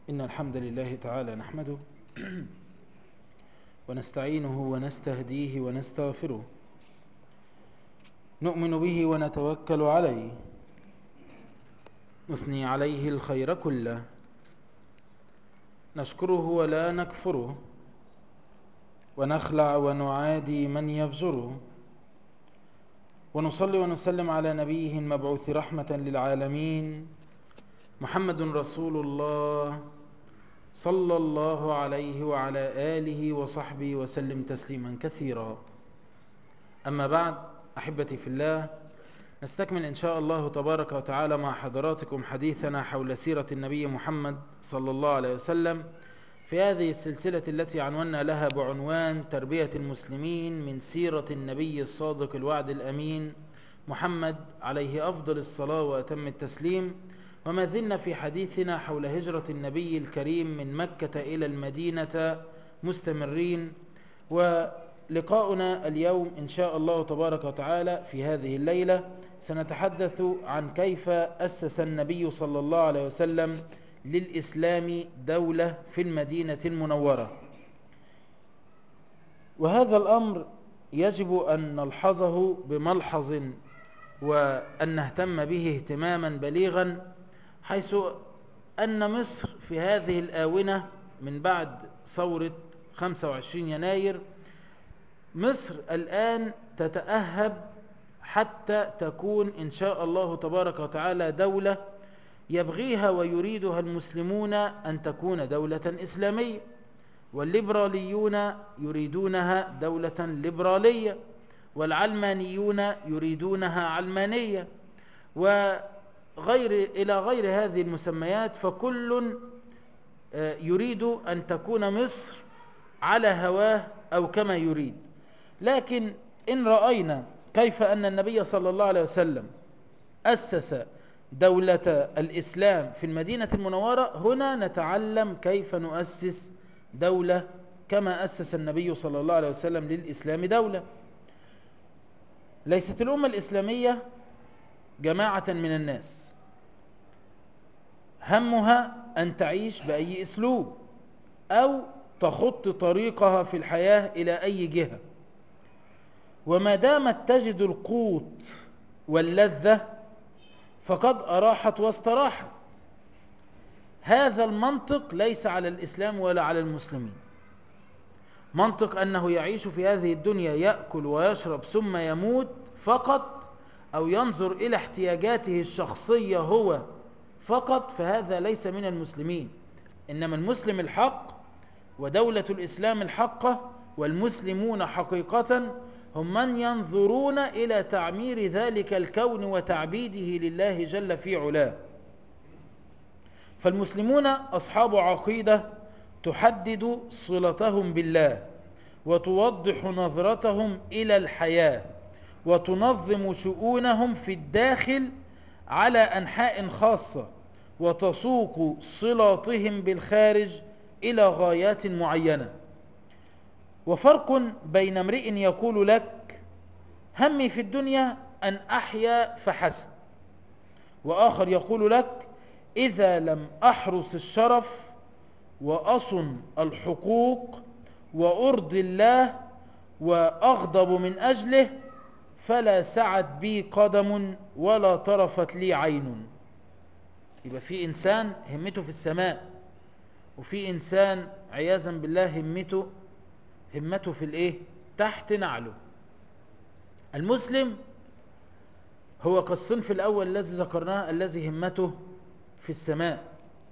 إن الحمد لله تعالى نحمده ونستعينه ونستهديه ونستغفره نؤمن به ونتوكل عليه نثني عليه الخير كله نشكره ولا نكفره ونخلع ونعادي من يفجره ونصلي ونسلم على نبيه المبعوث رحمة للعالمين محمد رسول الله صلى الله عليه وعلى آله وصحبه وسلم تسليما كثيرا أما بعد أحبتي في الله نستكمل إن شاء الله تبارك وتعالى مع حضراتكم حديثنا حول سيرة النبي محمد صلى الله عليه وسلم في هذه السلسلة التي عنونا لها بعنوان تربية المسلمين من سيرة النبي الصادق الوعد الأمين محمد عليه أفضل الصلاة وأتم التسليم وما زلنا في حديثنا حول هجرة النبي الكريم من مكة إلى المدينة مستمرين ولقاؤنا اليوم إن شاء الله تبارك وتعالى في هذه الليلة سنتحدث عن كيف أسس النبي صلى الله عليه وسلم للإسلام دولة في المدينة المنورة وهذا الأمر يجب أن نلحظه بملحظ وأن نهتم به اهتماما بليغا حيث أن مصر في هذه الآونة من بعد ثورة 25 يناير مصر الآن تتأهب حتى تكون إن شاء الله تبارك وتعالى دولة يبغيها ويريدها المسلمون أن تكون دولة إسلامية والليبراليون يريدونها دولة ليبرالية والعلمانيون يريدونها علمانية وغير إلى غير هذه المسميات فكل يريد أن تكون مصر على هواه أو كما يريد لكن إن رأينا كيف أن النبي صلى الله عليه وسلم أسس دولة الإسلام في المدينة المنورة هنا نتعلم كيف نؤسس دولة كما أسس النبي صلى الله عليه وسلم للإسلام دولة ليست الأمة الإسلامية جماعة من الناس همها أن تعيش بأي أسلوب أو تخط طريقها في الحياة إلى أي جهة وما دامت تجد القوت واللذة فقد أراحت واستراحت هذا المنطق ليس على الإسلام ولا على المسلمين منطق أنه يعيش في هذه الدنيا يأكل ويشرب ثم يموت فقط أو ينظر إلى احتياجاته الشخصية هو فقط فهذا ليس من المسلمين إنما المسلم الحق ودولة الإسلام الحقة والمسلمون حقيقة هم من ينظرون إلى تعمير ذلك الكون وتعبيده لله جل في علاه فالمسلمون أصحاب عقيدة تحدد صلتهم بالله وتوضح نظرتهم إلى الحياة وتنظم شؤونهم في الداخل على أنحاء خاصة وتسوق صلاتهم بالخارج إلى غايات معينة وفرق بين امرئ يقول لك همي في الدنيا أن أحيا فحسب وآخر يقول لك إذا لم أحرس الشرف وأصن الحقوق وأرضي الله وأغضب من أجله فلا سعت بي قدم ولا طرفت لي عين يبقى في إنسان همته في السماء وفي إنسان عياذا بالله همته همته في الايه تحت نعله المسلم هو كالصنف الاول الذي ذكرناه الذي همته في السماء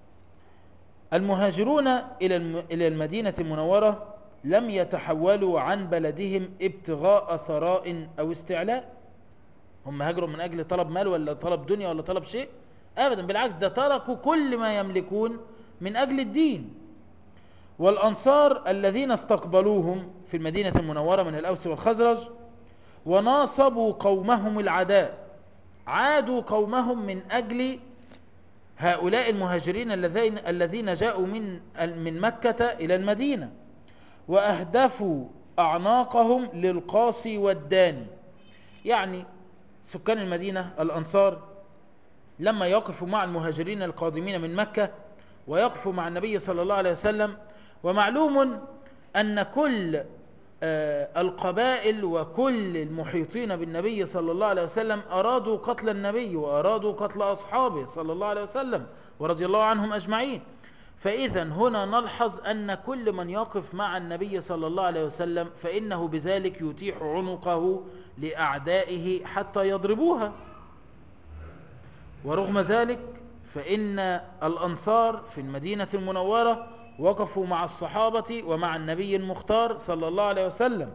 المهاجرون الى الى المدينه المنوره لم يتحولوا عن بلدهم ابتغاء ثراء او استعلاء هم هاجروا من اجل طلب مال ولا طلب دنيا ولا طلب شيء ابدا بالعكس ده تركوا كل ما يملكون من اجل الدين والأنصار الذين استقبلوهم في المدينة المنورة من الأوس والخزرج وناصبوا قومهم العداء عادوا قومهم من أجل هؤلاء المهاجرين الذين الذين جاءوا من من مكة إلى المدينة وأهدفوا أعناقهم للقاصي والداني يعني سكان المدينة الأنصار لما يقفوا مع المهاجرين القادمين من مكة ويقف مع النبي صلى الله عليه وسلم ومعلوم أن كل آه، القبائل وكل المحيطين بالنبي صلى الله عليه وسلم أرادوا قتل النبي وأرادوا قتل أصحابه صلى الله عليه وسلم ورضي الله عنهم أجمعين فإذا هنا نلحظ أن كل من يقف مع النبي صلى الله عليه وسلم فإنه بذلك يتيح عنقه لأعدائه حتى يضربوها ورغم ذلك فإن الأنصار في المدينة المنورة وقفوا مع الصحابة ومع النبي المختار صلى الله عليه وسلم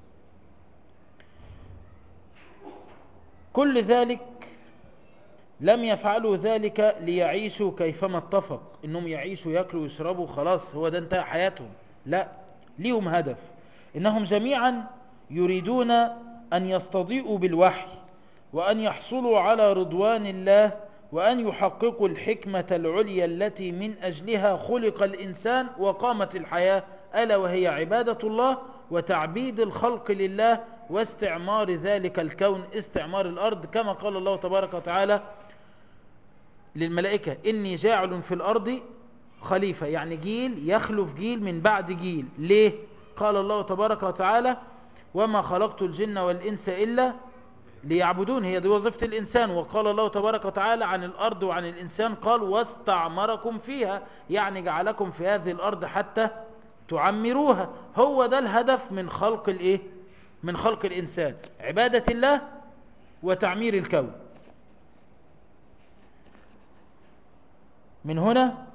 كل ذلك لم يفعلوا ذلك ليعيشوا كيفما اتفق انهم يعيشوا ياكلوا ويشربوا خلاص هو ده انتهى حياتهم لا ليهم هدف انهم جميعا يريدون ان يستضيئوا بالوحي وان يحصلوا على رضوان الله وأن يحققوا الحكمة العليا التي من أجلها خلق الإنسان وقامت الحياة ألا وهي عبادة الله وتعبيد الخلق لله واستعمار ذلك الكون استعمار الأرض كما قال الله تبارك وتعالى للملائكة إني جاعل في الأرض خليفة يعني جيل يخلف جيل من بعد جيل ليه؟ قال الله تبارك وتعالى وما خلقت الجن والإنس إلا ليعبدون هي دي وظيفة الإنسان وقال الله تبارك وتعالى عن الأرض وعن الإنسان قال واستعمركم فيها يعني جعلكم في هذه الأرض حتى تعمروها هو ده الهدف من خلق الإيه؟ من خلق الإنسان عبادة الله وتعمير الكون من هنا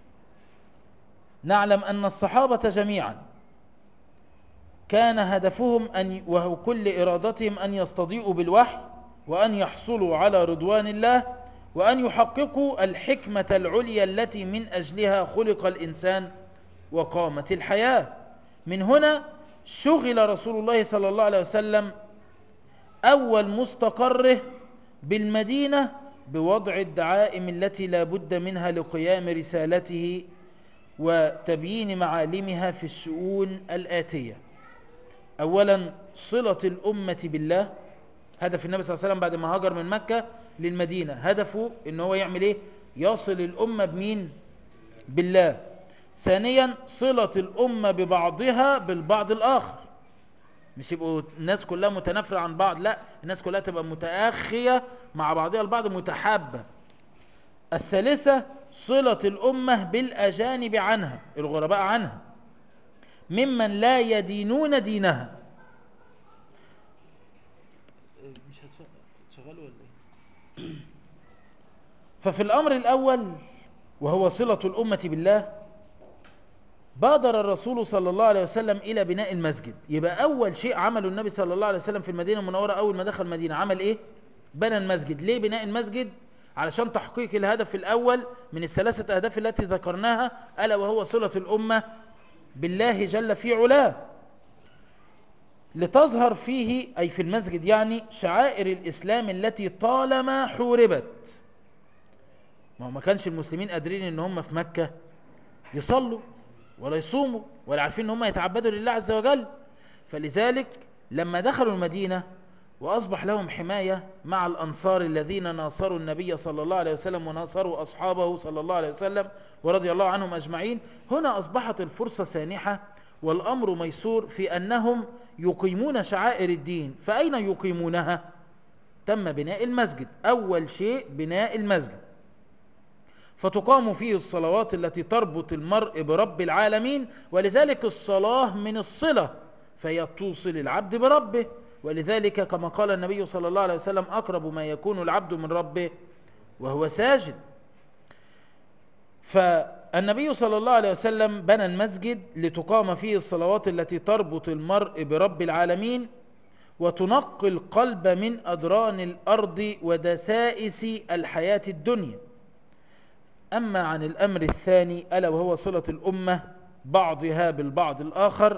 نعلم أن الصحابة جميعا كان هدفهم أن وهو كل إرادتهم أن يستضيئوا بالوحي وأن يحصلوا على رضوان الله وأن يحققوا الحكمة العليا التي من أجلها خلق الإنسان وقامت الحياة من هنا شغل رسول الله صلى الله عليه وسلم أول مستقره بالمدينة بوضع الدعائم التي لا بد منها لقيام رسالته وتبيين معالمها في الشؤون الآتية أولا صلة الأمة بالله هدف النبي صلى الله عليه وسلم بعد ما هاجر من مكة للمدينة هدفه ان هو يعمل ايه يصل الأمة بمين بالله ثانيا صلة الأمة ببعضها بالبعض الآخر مش يبقوا الناس كلها متنافرة عن بعض لا الناس كلها تبقى متآخية مع بعضها البعض متحابة الثالثة صلة الأمة بالأجانب عنها الغرباء عنها ممن لا يدينون دينها مش هتشغلوا ولا ايه ففي الامر الاول وهو صلة الامة بالله بادر الرسول صلى الله عليه وسلم الى بناء المسجد يبقى اول شيء عمله النبي صلى الله عليه وسلم في المدينة المنورة اول ما دخل المدينة عمل ايه بنى المسجد ليه بناء المسجد علشان تحقيق الهدف الاول من الثلاثة اهداف التي ذكرناها الا وهو صلة الامة بالله جل في علاه لتظهر فيه أي في المسجد يعني شعائر الإسلام التي طالما حوربت ما هو ما كانش المسلمين قادرين ان هم في مكة يصلوا ولا يصوموا ولا عارفين ان هم يتعبدوا لله عز وجل فلذلك لما دخلوا المدينة وأصبح لهم حماية مع الأنصار الذين ناصروا النبي صلى الله عليه وسلم وناصروا أصحابه صلى الله عليه وسلم ورضي الله عنهم أجمعين هنا أصبحت الفرصة سانحة والأمر ميسور في أنهم يقيمون شعائر الدين فأين يقيمونها؟ تم بناء المسجد أول شيء بناء المسجد فتقام فيه الصلوات التي تربط المرء برب العالمين ولذلك الصلاة من الصلة فهي توصل العبد بربه ولذلك كما قال النبي صلى الله عليه وسلم أقرب ما يكون العبد من ربه وهو ساجد فالنبي صلى الله عليه وسلم بنى المسجد لتقام فيه الصلوات التي تربط المرء برب العالمين وتنقي القلب من أدران الأرض ودسائس الحياة الدنيا أما عن الأمر الثاني ألا وهو صلة الأمة بعضها بالبعض الآخر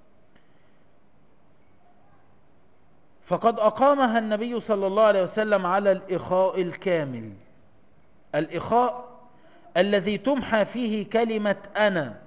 فقد أقامها النبي صلى الله عليه وسلم على الإخاء الكامل الإخاء الذي تمحى فيه كلمة أنا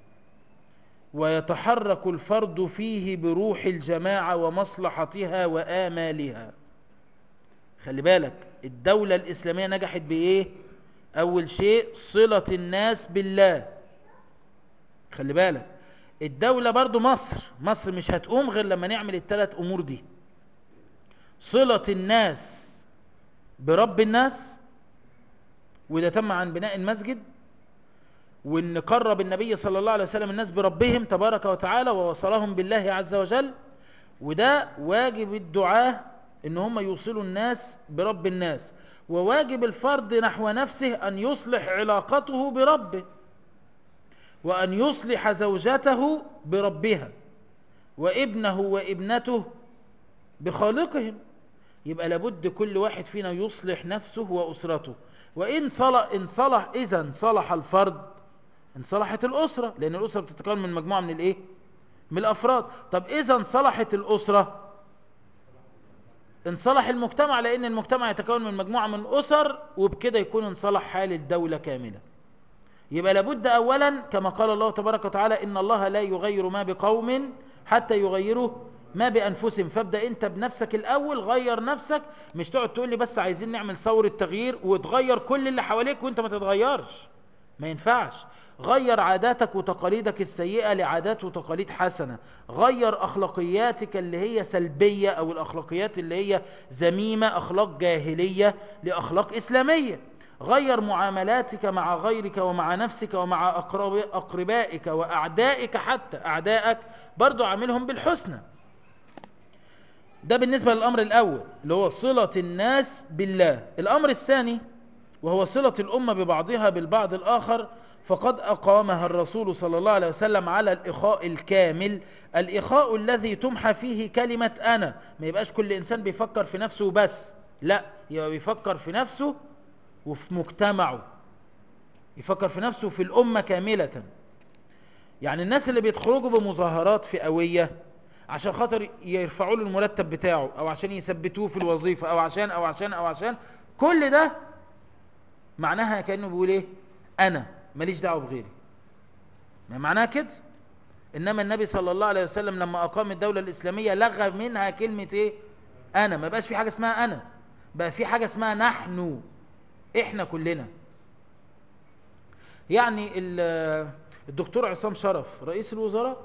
ويتحرك الفرد فيه بروح الجماعة ومصلحتها وآمالها خلي بالك الدولة الإسلامية نجحت بإيه؟ اول شيء صلة الناس بالله خلي بالك الدولة برضو مصر مصر مش هتقوم غير لما نعمل الثلاث امور دي صلة الناس برب الناس وده تم عن بناء المسجد وان قرب النبي صلى الله عليه وسلم الناس بربهم تبارك وتعالى ووصلهم بالله عز وجل وده واجب الدعاة ان هم يوصلوا الناس برب الناس وواجب الفرد نحو نفسه ان يصلح علاقته بربه وان يصلح زوجته بربها وابنه وابنته بخالقهم يبقى لابد كل واحد فينا يصلح نفسه واسرته وان صلح ان صلح اذا صلح الفرد ان صلحت الاسره لان الاسره بتتكون من مجموعه من الايه من الافراد طب اذا صلحت الاسره انصلح المجتمع لان المجتمع يتكون من مجموعه من اسر وبكده يكون انصلح حال الدوله كامله يبقى لابد اولا كما قال الله تبارك وتعالى ان الله لا يغير ما بقوم حتى يغيروا ما بانفسهم فابدا انت بنفسك الاول غير نفسك مش تقعد تقول لي بس عايزين نعمل ثوره تغيير وتغير كل اللي حواليك وانت ما تتغيرش ما ينفعش غير عاداتك وتقاليدك السيئة لعادات وتقاليد حسنة غير أخلاقياتك اللي هي سلبية أو الأخلاقيات اللي هي زميمة أخلاق جاهلية لأخلاق إسلامية غير معاملاتك مع غيرك ومع نفسك ومع أقربائك وأعدائك حتى أعدائك برضو عاملهم بالحسنى ده بالنسبة للأمر الأول اللي هو صلة الناس بالله الأمر الثاني وهو صلة الأمة ببعضها بالبعض الآخر فقد أقامها الرسول صلى الله عليه وسلم على الإخاء الكامل الإخاء الذي تمحى فيه كلمة أنا ما يبقاش كل إنسان بيفكر في نفسه بس لا يبقى بيفكر في نفسه وفي مجتمعه يفكر في نفسه في الأمة كاملة يعني الناس اللي بيتخرجوا بمظاهرات فئوية عشان خاطر يرفعوا له المرتب بتاعه او عشان يثبتوه في الوظيفة او عشان او عشان او عشان كل ده معناها كأنه بيقول ايه انا ماليش دعوه بغيري ما معناها كده انما النبي صلى الله عليه وسلم لما اقام الدوله الاسلاميه لغى منها كلمه ايه انا ما بقاش في حاجه اسمها انا بقى في حاجه اسمها نحن احنا كلنا يعني الدكتور عصام شرف رئيس الوزراء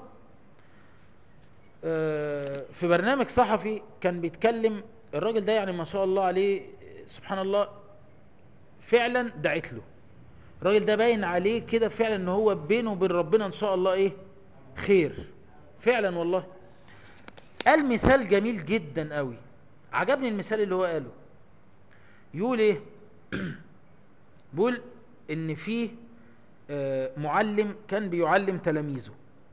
في برنامج صحفي كان بيتكلم الراجل ده يعني ما شاء الله عليه سبحان الله فعلا دعيت له الراجل ده باين عليه كده فعلا ان هو بينه وبين ربنا ان شاء الله ايه خير فعلا والله قال مثال جميل جدا قوي عجبني المثال اللي هو قاله يقول ايه بيقول ان في معلم كان بيعلم تلاميذه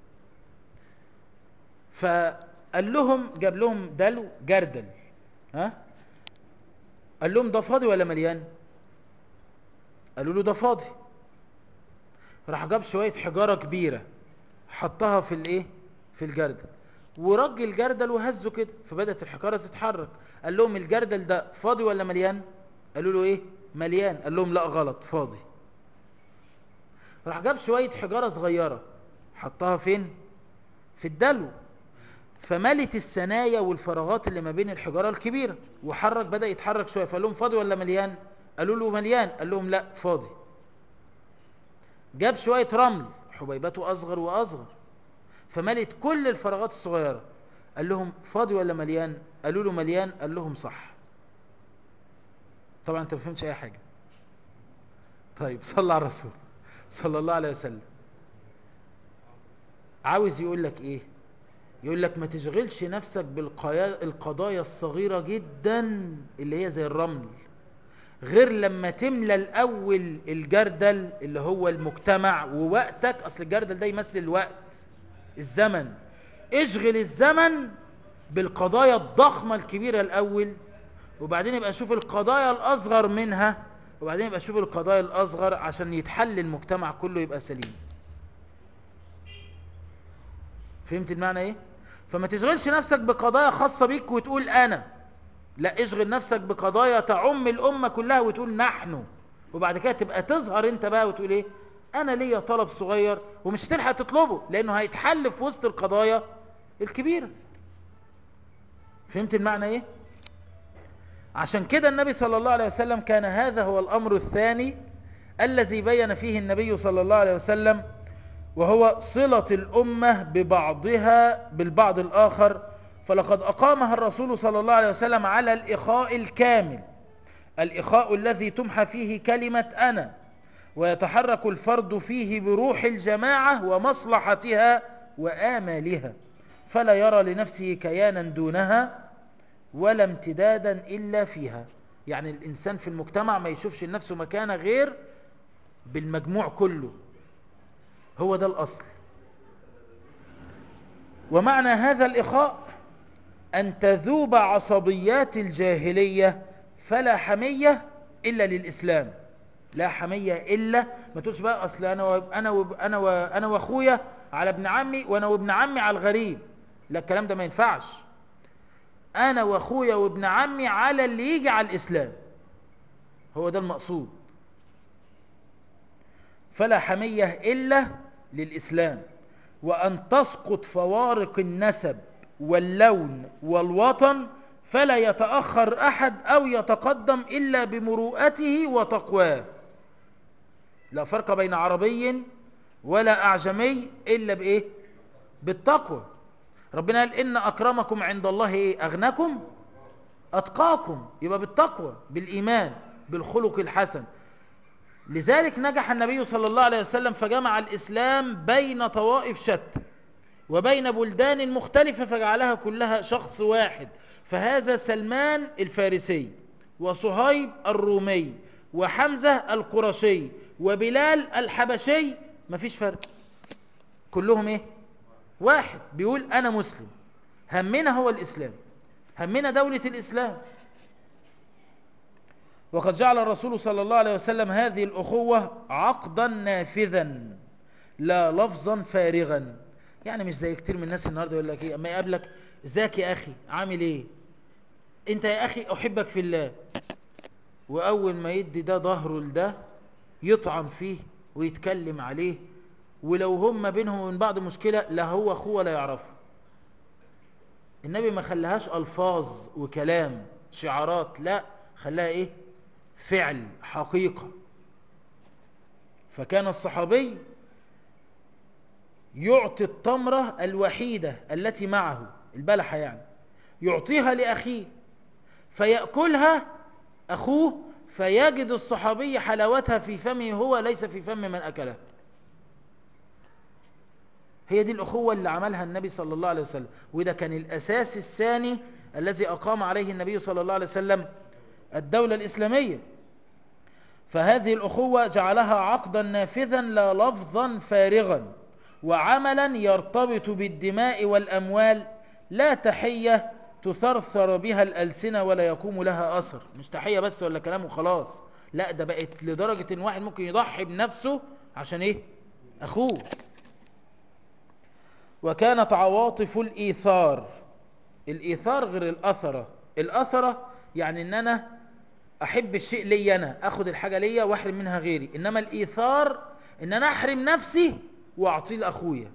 فقال لهم جاب لهم دلو جردل ها قال لهم ده فاضي ولا مليان قالوا له ده فاضي راح جاب شويه حجاره كبيره حطها في الايه في الجردل ورج الجردل وهزه كده فبدات الحجاره تتحرك قال لهم الجردل ده فاضي ولا مليان قالوا له ايه مليان قال لهم لا غلط فاضي راح جاب شويه حجاره صغيره حطها فين في الدلو فملت الثنايا والفراغات اللي ما بين الحجاره الكبيره وحرك بدا يتحرك شويه فقال لهم فاضي ولا مليان قالوا له مليان قال لهم لا فاضي جاب شويه رمل حبيبته اصغر واصغر فملت كل الفراغات الصغيره قال لهم فاضي ولا مليان قالوا له مليان قال لهم صح طبعا انت ما فهمتش اي حاجه طيب صلى على الرسول صلى الله عليه وسلم عاوز يقول لك ايه يقول لك ما تشغلش نفسك بالقضايا الصغيرة جدا اللي هي زي الرمل غير لما تملى الأول الجردل اللي هو المجتمع ووقتك أصل الجردل ده يمثل الوقت الزمن اشغل الزمن بالقضايا الضخمة الكبيرة الأول وبعدين يبقى شوف القضايا الأصغر منها وبعدين يبقى شوف القضايا الأصغر عشان يتحل المجتمع كله يبقى سليم فهمت المعنى ايه فما تشغلش نفسك بقضايا خاصة بيك وتقول انا لا اشغل نفسك بقضايا تعم الامة كلها وتقول نحن وبعد كده تبقى تظهر انت بقى وتقول ايه انا ليا طلب صغير ومش تلحق تطلبه لانه هيتحل في وسط القضايا الكبيرة فهمت المعنى ايه عشان كده النبي صلى الله عليه وسلم كان هذا هو الامر الثاني الذي بين فيه النبي صلى الله عليه وسلم وهو صلة الأمة ببعضها بالبعض الآخر فلقد أقامها الرسول صلى الله عليه وسلم على الإخاء الكامل الإخاء الذي تمحى فيه كلمة أنا ويتحرك الفرد فيه بروح الجماعة ومصلحتها وآمالها فلا يرى لنفسه كيانا دونها ولا امتدادا إلا فيها يعني الإنسان في المجتمع ما يشوفش لنفسه مكانه غير بالمجموع كله هو ده الأصل ومعنى هذا الإخاء أن تذوب عصبيات الجاهلية فلا حمية إلا للإسلام لا حمية إلا ما تقولش بقى أصل أنا و... أنا و... أنا و... أنا وأخويا على ابن عمي وأنا وابن عمي على الغريب لا الكلام ده ما ينفعش أنا وأخويا وابن عمي على اللي يجي على الإسلام هو ده المقصود فلا حمية إلا للإسلام وأن تسقط فوارق النسب واللون والوطن فلا يتأخر أحد أو يتقدم إلا بمروءته وتقواه لا فرق بين عربي ولا أعجمي إلا بإيه بالتقوى ربنا قال إن أكرمكم عند الله إيه أغنكم أتقاكم يبقى بالتقوى بالإيمان بالخلق الحسن لذلك نجح النبي صلى الله عليه وسلم فجمع الإسلام بين طوائف شتى وبين بلدان مختلفة فجعلها كلها شخص واحد فهذا سلمان الفارسي وصهيب الرومي وحمزة القرشي وبلال الحبشي مفيش فرق كلهم ايه واحد بيقول انا مسلم همنا هو الاسلام همنا دولة الاسلام وقد جعل الرسول صلى الله عليه وسلم هذه الأخوة عقدا نافذا لا لفظا فارغا يعني مش زي كتير من الناس النهاردة يقول لك ايه اما يقابلك ازيك يا اخي عامل ايه انت يا اخي احبك في الله واول ما يدي ده ظهره لده يطعن فيه ويتكلم عليه ولو هم بينهم وبين بعض مشكلة لا هو اخوه ولا يعرفه النبي ما خلاهاش الفاظ وكلام شعارات لا خلاها ايه فعل حقيقة فكان الصحابي يعطي التمرة الوحيدة التي معه البلحة يعني يعطيها لأخيه فيأكلها أخوه فيجد الصحابي حلاوتها في فمه هو ليس في فم من أكلها هي دي الأخوة اللي عملها النبي صلى الله عليه وسلم وده كان الأساس الثاني الذي أقام عليه النبي صلى الله عليه وسلم الدولة الإسلامية فهذه الأخوة جعلها عقدا نافذا لا لفظا فارغا وعملا يرتبط بالدماء والأموال لا تحية تثرثر بها الألسنة ولا يقوم لها أثر مش تحية بس ولا كلام وخلاص لا ده بقت لدرجة ان واحد ممكن يضحي بنفسه عشان ايه اخوه وكانت عواطف الإيثار الإيثار غير الأثرة الأثرة يعني ان انا احب الشيء لي انا اخد الحاجة ليا واحرم منها غيري انما الإيثار ان انا احرم نفسي واعطيه لاخويا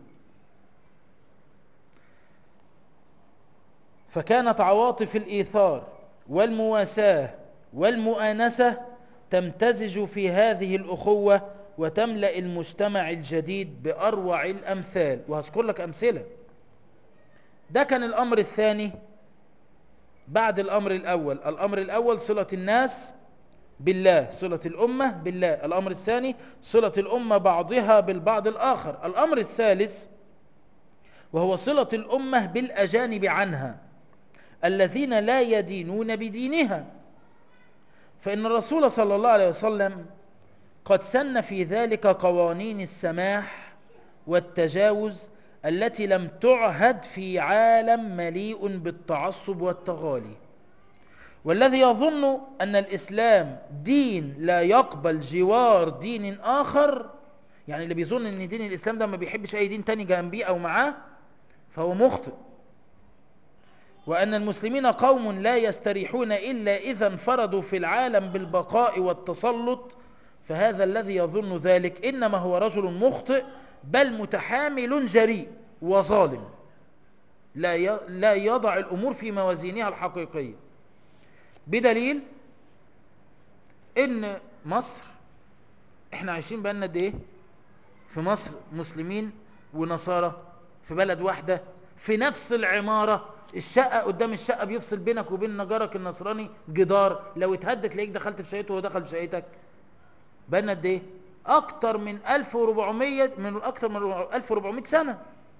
فكانت عواطف الإيثار والمواساة والمؤانسة تمتزج في هذه الأخوة وتملأ المجتمع الجديد بأروع الأمثال وهذكر لك أمثلة ده كان الأمر الثاني بعد الأمر الأول الأمر الأول صلة الناس بالله صلة الأمة بالله الأمر الثاني صلة الأمة بعضها بالبعض الآخر الأمر الثالث وهو صلة الأمة بالأجانب عنها الذين لا يدينون بدينها فإن الرسول صلى الله عليه وسلم قد سن في ذلك قوانين السماح والتجاوز التي لم تعهد في عالم مليء بالتعصب والتغالي والذي يظن أن الإسلام دين لا يقبل جوار دين آخر يعني اللي بيظن أن دين الإسلام ده ما بيحبش أي دين تاني جنبيه أو معاه فهو مخطئ وأن المسلمين قوم لا يستريحون إلا إذا انفردوا في العالم بالبقاء والتسلط فهذا الذي يظن ذلك إنما هو رجل مخطئ بل متحامل جريء وظالم لا لا يضع الأمور في موازينها الحقيقية بدليل إن مصر احنا عايشين بقالنا قد ايه في مصر مسلمين ونصارى في بلد واحدة في نفس العمارة الشقة قدام الشقة بيفصل بينك وبين جارك النصراني جدار لو اتهدت تلاقيك دخلت في شقته وهو دخل في شقتك بقالنا قد ايه اكتر من 1400 من اكتر من 1400 سنة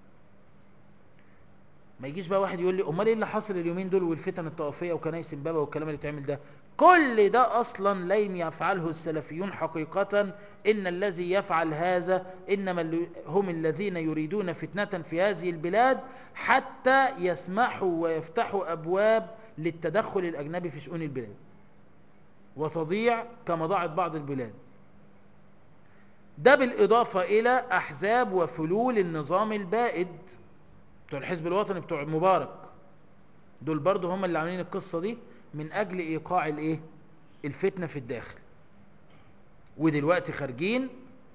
ما يجيش بقى واحد يقول لي امال ايه اللي حاصل اليومين دول والفتن الطائفيه وكنايس امبابه والكلام اللي بيتعمل ده كل ده اصلا لم يفعله السلفيون حقيقه ان الذي يفعل هذا انما هم الذين يريدون فتنه في هذه البلاد حتى يسمحوا ويفتحوا ابواب للتدخل الاجنبي في شؤون البلاد وتضيع كما ضاعت بعض البلاد ده بالاضافه الى احزاب وفلول النظام البائد بتوع الحزب الوطني بتوع مبارك دول برضو هم اللي عاملين القصة دي من اجل ايقاع الايه الفتنة في الداخل ودلوقتي خارجين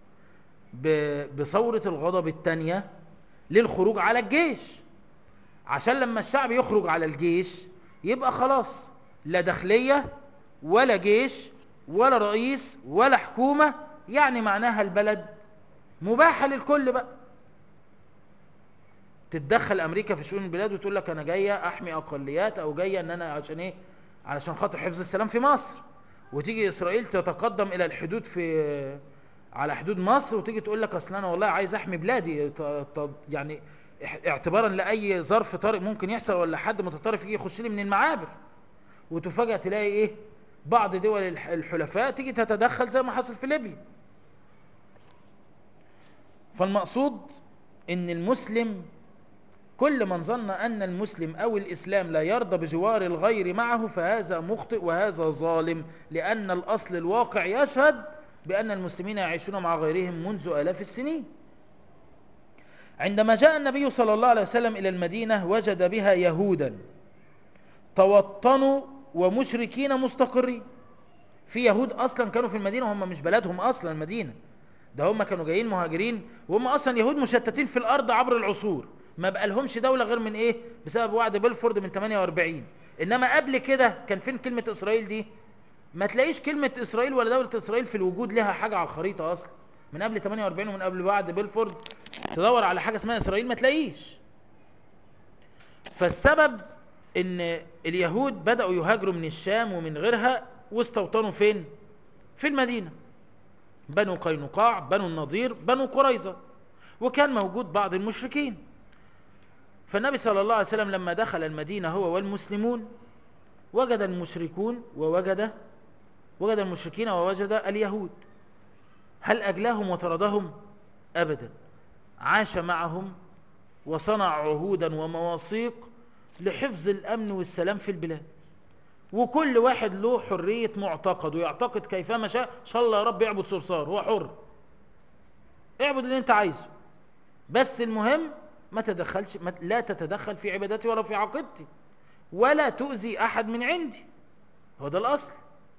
بثورة الغضب التانية للخروج على الجيش عشان لما الشعب يخرج على الجيش يبقى خلاص لا داخلية ولا جيش ولا رئيس ولا حكومة يعني معناها البلد مباحة للكل بقى تتدخل امريكا في شؤون البلاد وتقول لك انا جايه احمي اقليات او جايه ان انا عشان ايه علشان خاطر حفظ السلام في مصر وتيجي اسرائيل تتقدم الى الحدود في على حدود مصر وتيجي تقول لك اصل انا والله عايز احمي بلادي يعني اعتبارا لاي ظرف طارئ ممكن يحصل ولا حد متطرف يجي يخش لي من المعابر وتفاجئ تلاقي ايه بعض دول الحلفاء تيجي تتدخل زي ما حصل في ليبيا فالمقصود ان المسلم كل من ظن أن المسلم أو الإسلام لا يرضى بجوار الغير معه فهذا مخطئ وهذا ظالم لأن الأصل الواقع يشهد بأن المسلمين يعيشون مع غيرهم منذ آلاف السنين عندما جاء النبي صلى الله عليه وسلم إلى المدينة وجد بها يهودا توطنوا ومشركين مستقرين في يهود أصلا كانوا في المدينة هم مش بلدهم أصلا المدينة ده هم كانوا جايين مهاجرين وهم أصلا يهود مشتتين في الأرض عبر العصور ما بقى لهمش دولة غير من ايه بسبب وعد بلفورد من 48 انما قبل كده كان فين كلمة اسرائيل دي ما تلاقيش كلمة اسرائيل ولا دولة اسرائيل في الوجود لها حاجة على الخريطة اصلا من قبل 48 ومن قبل وعد بلفورد تدور على حاجة اسمها اسرائيل ما تلاقيش فالسبب ان اليهود بدأوا يهاجروا من الشام ومن غيرها واستوطنوا فين في المدينة بنو قينقاع بنو النضير بنو قريظة وكان موجود بعض المشركين فالنبي صلى الله عليه وسلم لما دخل المدينة هو والمسلمون وجد المشركون ووجد وجد المشركين ووجد اليهود هل أجلاهم وطردهم أبدا عاش معهم وصنع عهودا ومواثيق لحفظ الأمن والسلام في البلاد وكل واحد له حرية معتقد ويعتقد كيفما شاء إن شاء الله يا رب يعبد صرصار هو حر اعبد اللي انت عايزه بس المهم ما تدخلش ما لا تتدخل في عبادتي ولا في عقيدتي ولا تؤذي أحد من عندي هو ده الأصل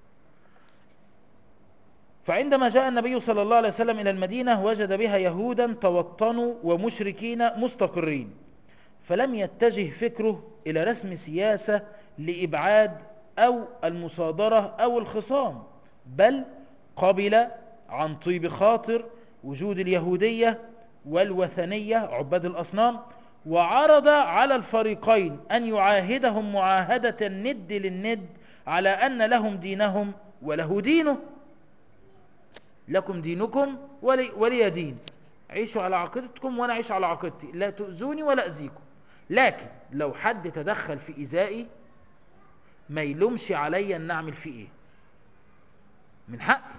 فعندما جاء النبي صلى الله عليه وسلم إلى المدينة وجد بها يهودا توطنوا ومشركين مستقرين فلم يتجه فكره إلى رسم سياسة لإبعاد أو المصادرة أو الخصام بل قبل عن طيب خاطر وجود اليهودية والوثنية عباد الأصنام وعرض على الفريقين أن يعاهدهم معاهدة الند للند على أن لهم دينهم وله دينه لكم دينكم ولي, ولي دين عيشوا على عقيدتكم وأنا أعيش على عقيدتي لا تؤذوني ولا أذيكم لكن لو حد تدخل في إزائي ما يلومش علي أن نعمل فيه إيه من حقي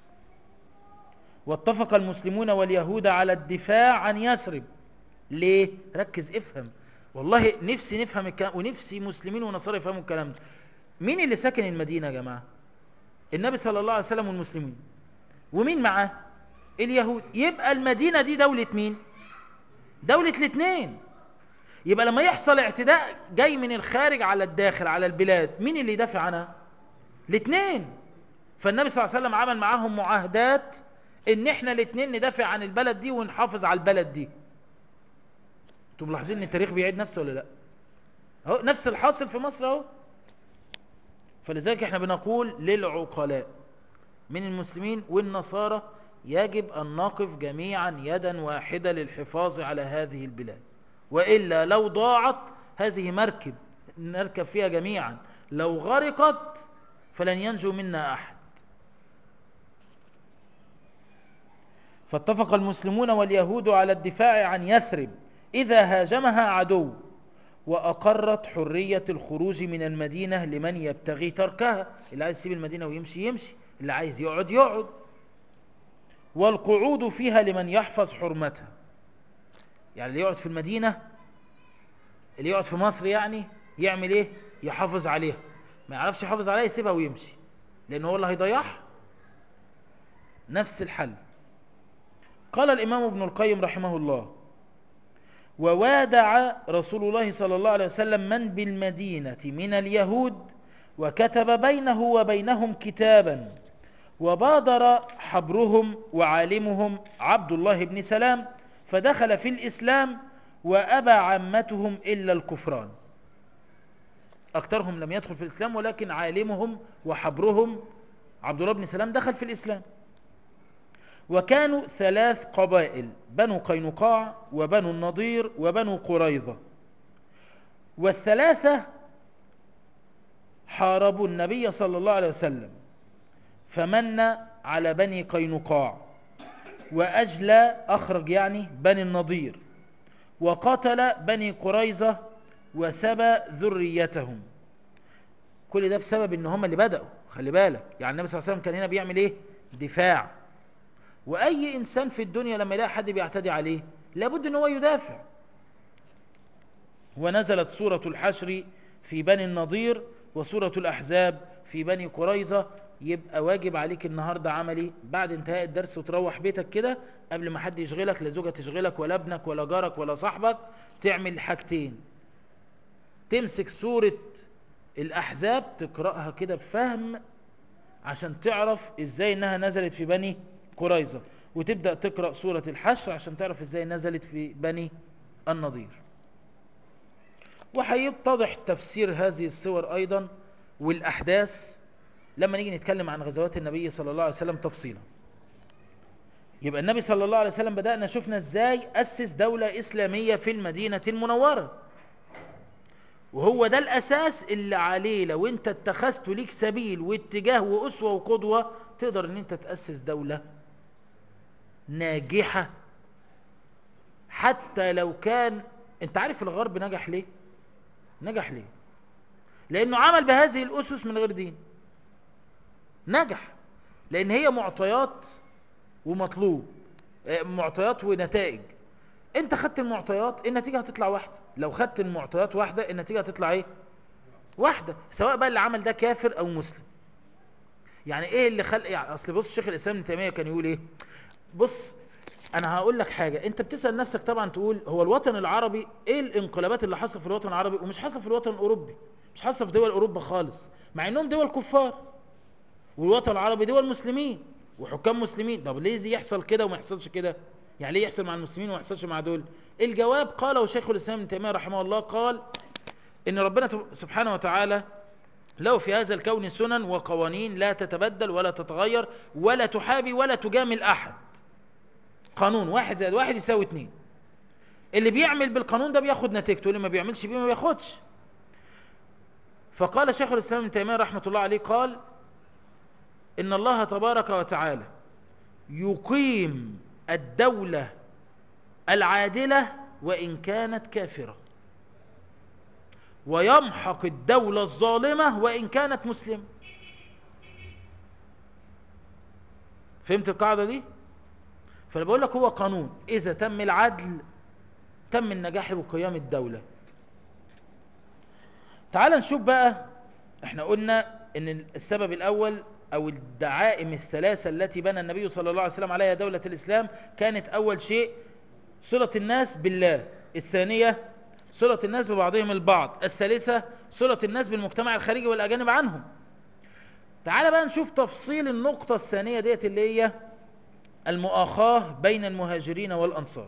واتفق المسلمون واليهود على الدفاع عن يثرب ليه ركز افهم والله نفسي نفهم الكلام ونفسي مسلمين ونصارى يفهموا الكلام ده مين اللي ساكن المدينة يا جماعة النبي صلى الله عليه وسلم والمسلمين ومين معاه اليهود يبقى المدينة دي دولة مين دولة الاثنين يبقى لما يحصل اعتداء جاي من الخارج على الداخل على البلاد مين اللي يدافع عنها الاثنين فالنبي صلى الله عليه وسلم عمل معاهم معاهدات ان احنا الاثنين ندافع عن البلد دي ونحافظ على البلد دي انتم ملاحظين ان التاريخ بيعيد نفسه ولا لا اهو نفس الحاصل في مصر اهو فلذلك احنا بنقول للعقلاء من المسلمين والنصارى يجب أن نقف جميعا يدا واحدة للحفاظ على هذه البلاد وإلا لو ضاعت هذه مركب نركب فيها جميعا لو غرقت فلن ينجو منا أحد فاتفق المسلمون واليهود على الدفاع عن يثرب إذا هاجمها عدو وأقرت حرية الخروج من المدينة لمن يبتغي تركها اللي عايز يسيب المدينة ويمشي يمشي اللي عايز يقعد يقعد والقعود فيها لمن يحفظ حرمتها يعني اللي يقعد في المدينة اللي يقعد في مصر يعني يعمل ايه يحافظ عليها ما يعرفش يحافظ عليها يسيبها ويمشي لأنه هو اللي هيضيعها نفس الحل قال الإمام ابن القيم رحمه الله ووادع رسول الله صلى الله عليه وسلم من بالمدينة من اليهود وكتب بينه وبينهم كتابا وبادر حبرهم وعالمهم عبد الله بن سلام فدخل في الإسلام وأبى عامتهم إلا الكفران أكثرهم لم يدخل في الإسلام ولكن عالمهم وحبرهم عبد الله بن سلام دخل في الإسلام وكانوا ثلاث قبائل بنو قينقاع وبنو النضير وبنو قريظة والثلاثة حاربوا النبي صلى الله عليه وسلم فمن على بني قينقاع وأجلى أخرج يعني بني النضير وقتل بني قريظة وسبى ذريتهم كل ده بسبب ان هم اللي بدأوا خلي بالك يعني النبي صلى الله عليه وسلم كان هنا بيعمل ايه دفاع واي انسان في الدنيا لما يلاقي حد بيعتدي عليه لابد ان هو يدافع ونزلت سورة الحشر في بني النضير وسورة الأحزاب في بني قريظة يبقى واجب عليك النهاردة عملي بعد انتهاء الدرس وتروح بيتك كده قبل ما حد يشغلك لا زوجة تشغلك ولا ابنك ولا جارك ولا صاحبك تعمل حاجتين تمسك سورة الأحزاب تقرأها كده بفهم عشان تعرف ازاي انها نزلت في بني قريظة وتبدأ تقرأ سورة الحشر عشان تعرف ازاي نزلت في بني النضير وهيتضح تفسير هذه السور أيضا والأحداث لما نيجي نتكلم عن غزوات النبي صلى الله عليه وسلم تفصيلا يبقى النبي صلى الله عليه وسلم بدأنا شفنا ازاي أسس دولة إسلامية في المدينة المنورة وهو ده الأساس اللي عليه لو انت اتخذت ليك سبيل واتجاه وأسوة وقدوة تقدر ان انت تأسس دولة ناجحة حتى لو كان انت عارف الغرب نجح ليه نجح ليه لانه عمل بهذه الاسس من غير دين نجح لان هي معطيات ومطلوب معطيات ونتائج انت خدت المعطيات النتيجة هتطلع واحدة لو خدت المعطيات واحدة النتيجة هتطلع ايه واحدة سواء بقى اللي عمل ده كافر او مسلم يعني ايه اللي خلق يعني اصل بص الشيخ الاسلام ابن تيميه كان يقول ايه بص انا هقول لك حاجة انت بتسأل نفسك طبعا تقول هو الوطن العربي ايه الانقلابات اللي حصل في الوطن العربي ومش حصل في الوطن الاوروبي مش حصل في دول اوروبا خالص مع انهم دول كفار والوطن العربي دول مسلمين وحكام مسلمين طب ليه يحصل كده وما يحصلش كده يعني ليه يحصل مع المسلمين وما يحصلش مع دول الجواب قاله شيخ الاسلام ابن تيميه رحمه الله قال ان ربنا سبحانه وتعالى له في هذا الكون سنن وقوانين لا تتبدل ولا تتغير ولا تحابي ولا تجامل احد قانون واحد زائد واحد يساوي اتنين اللي بيعمل بالقانون ده بياخد نتيجته اللي ما بيعملش بيه ما بياخدش فقال شيخ الاسلام ابن تيميه رحمه الله عليه قال ان الله تبارك وتعالى يقيم الدولة العادلة وإن كانت كافرة ويمحق الدولة الظالمة وإن كانت مسلمة فهمت القاعدة دي؟ فأنا بقول لك هو قانون إذا تم العدل تم النجاح وقيام الدولة تعال نشوف بقى احنا قلنا ان السبب الأول أو الدعائم الثلاثة التي بنى النبي صلى الله عليه وسلم عليها دولة الإسلام كانت أول شيء صلة الناس بالله الثانية صلة الناس ببعضهم البعض الثالثة صلة الناس بالمجتمع الخارجي والأجانب عنهم تعال بقى نشوف تفصيل النقطة الثانية ديت اللي هي المؤاخاة بين المهاجرين والأنصار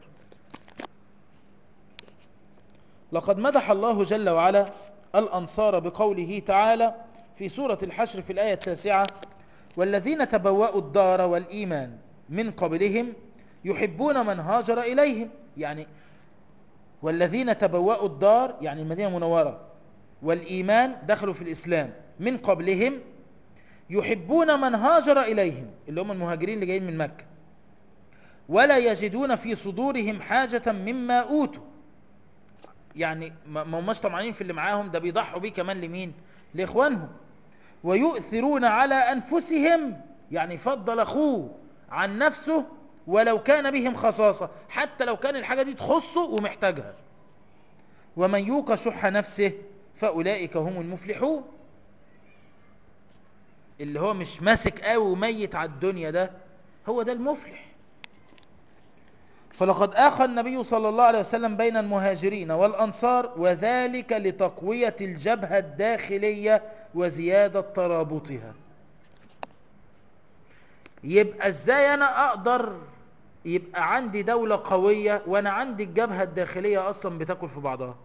لقد مدح الله جل وعلا الأنصار بقوله تعالى في سورة الحشر في الآية التاسعة والذين تبوأوا الدار والإيمان من قبلهم يحبون من هاجر إليهم يعني والذين تبوأوا الدار يعني المدينة المنورة والإيمان دخلوا في الإسلام من قبلهم يحبون من هاجر إليهم اللي هم المهاجرين اللي جايين من مكة ولا يجدون في صدورهم حاجة مما أوتوا يعني ما هماش طمعانين في اللي معاهم ده بيضحوا بيه كمان لمين لإخوانهم ويؤثرون على أنفسهم يعني فضل أخوه عن نفسه ولو كان بهم خصاصة حتى لو كان الحاجة دي تخصه ومحتاجها ومن يوق شح نفسه فأولئك هم المفلحون اللي هو مش ماسك قوي وميت على الدنيا ده هو ده المفلح فلقد آخى النبي صلى الله عليه وسلم بين المهاجرين والأنصار وذلك لتقوية الجبهة الداخلية وزيادة ترابطها يبقى ازاي انا اقدر يبقى عندي دولة قوية وانا عندي الجبهة الداخلية اصلا بتاكل في بعضها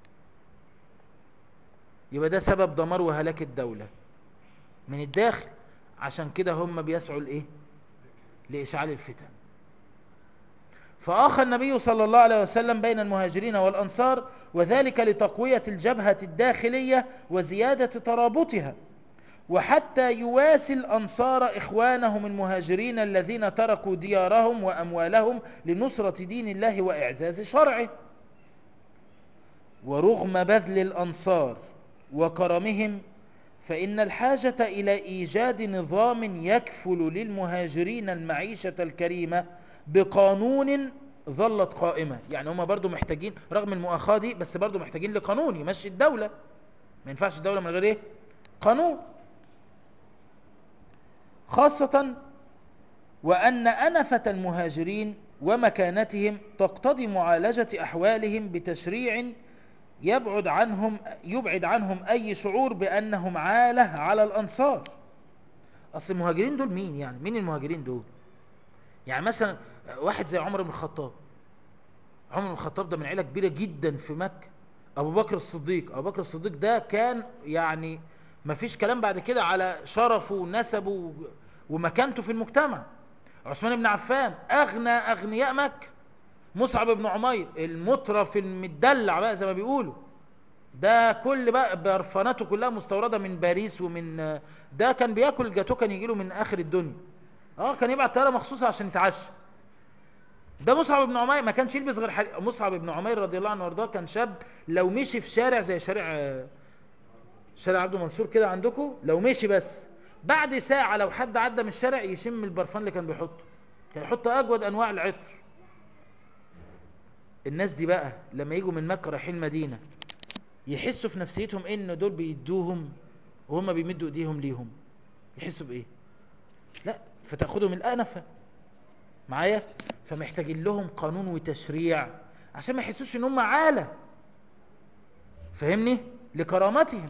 يبقى ده سبب دمار وهلاك الدولة من الداخل عشان كده هم بيسعوا لايه لاشعال الفتن فآخى النبي صلى الله عليه وسلم بين المهاجرين والأنصار وذلك لتقوية الجبهة الداخلية وزيادة ترابطها وحتى يواسي الأنصار إخوانهم المهاجرين الذين تركوا ديارهم وأموالهم لنصرة دين الله وإعزاز شرعه ورغم بذل الأنصار وكرمهم فإن الحاجة إلى إيجاد نظام يكفل للمهاجرين المعيشة الكريمة بقانون ظلت قائمة يعني هم برضو محتاجين رغم المؤاخاة دي بس برضو محتاجين لقانون يمشي الدولة ما ينفعش الدولة من غير ايه قانون خاصة وأن أنفة المهاجرين ومكانتهم تقتضي معالجة أحوالهم بتشريع يبعد عنهم يبعد عنهم أي شعور بأنهم عالة على الأنصار أصل المهاجرين دول مين يعني مين المهاجرين دول يعني مثلا واحد زي عمر بن الخطاب عمر بن الخطاب ده من عيلة كبيرة جدا في مكة أبو بكر الصديق أبو بكر الصديق ده كان يعني ما فيش كلام بعد كده على شرفه ونسبه ومكانته في المجتمع عثمان بن عفان أغنى أغنياء مكة مصعب بن عمير المطرف المدلع بقى زي ما بيقولوا ده كل بقى برفاناته كلها مستوردة من باريس ومن ده كان بياكل الجاتو كان يجيله من آخر الدنيا اه كان يبعت طياره مخصوصه عشان يتعشى ده مصعب بن عمير ما كانش يلبس غير حريق مصعب بن عمير رضي الله عنه وارضاه كان شاب لو مشي في شارع زي شارع شارع عبد المنصور كده عندكم لو مشي بس بعد ساعة لو حد عدى من الشارع يشم البرفان اللي كان بيحطه كان يحط أجود أنواع العطر الناس دي بقى لما يجوا من مكة رايحين المدينة يحسوا في نفسيتهم ان دول بيدوهم وهم بيمدوا ايديهم ليهم يحسوا بايه لا فتاخدهم الانفه معايا فمحتاجين لهم قانون وتشريع عشان ما يحسوش ان هم عاله فهمني لكرامتهم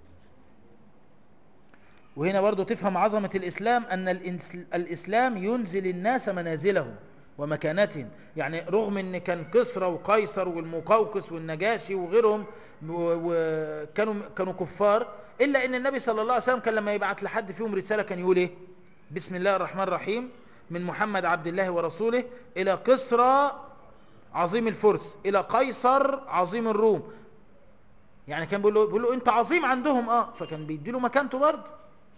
وهنا برضو تفهم عظمة الإسلام أن الإسلام ينزل الناس منازلهم ومكانتهم يعني رغم ان كان كسرى وقيصر والمقوقس والنجاشي وغيرهم وكانوا كانوا كفار الا ان النبي صلى الله عليه وسلم كان لما يبعت لحد فيهم رساله كان يقول ايه بسم الله الرحمن الرحيم من محمد عبد الله ورسوله الى كسرى عظيم الفرس الى قيصر عظيم الروم يعني كان بيقول له, بيقول له انت عظيم عندهم اه فكان بيدي له مكانته برضه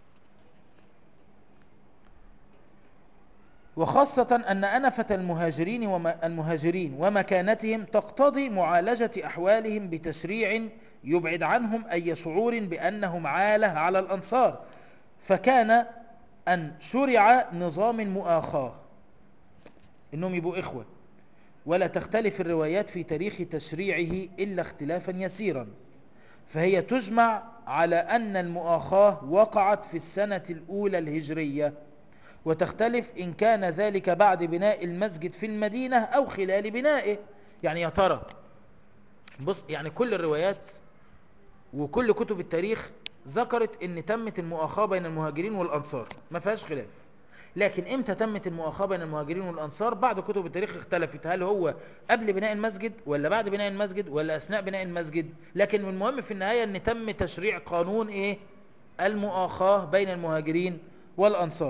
وخاصة أن أنفة المهاجرين وما المهاجرين ومكانتهم تقتضي معالجة أحوالهم بتشريع يبعد عنهم أي شعور بأنهم عالة على الأنصار فكان أن شرع نظام مؤاخاة إنهم يبقوا إخوة ولا تختلف الروايات في تاريخ تشريعه إلا اختلافا يسيرا فهي تجمع على أن المؤاخاة وقعت في السنة الأولى الهجرية وتختلف إن كان ذلك بعد بناء المسجد في المدينة أو خلال بنائه يعني يا ترى بص يعني كل الروايات وكل كتب التاريخ ذكرت ان تمت المؤاخاة بين المهاجرين والأنصار ما فيهاش خلاف لكن امتى تمت المؤاخاة بين المهاجرين والأنصار بعد كتب التاريخ اختلفت هل هو قبل بناء المسجد ولا بعد بناء المسجد ولا أثناء بناء المسجد لكن المهم في النهاية ان تم تشريع قانون ايه المؤاخاة بين المهاجرين والأنصار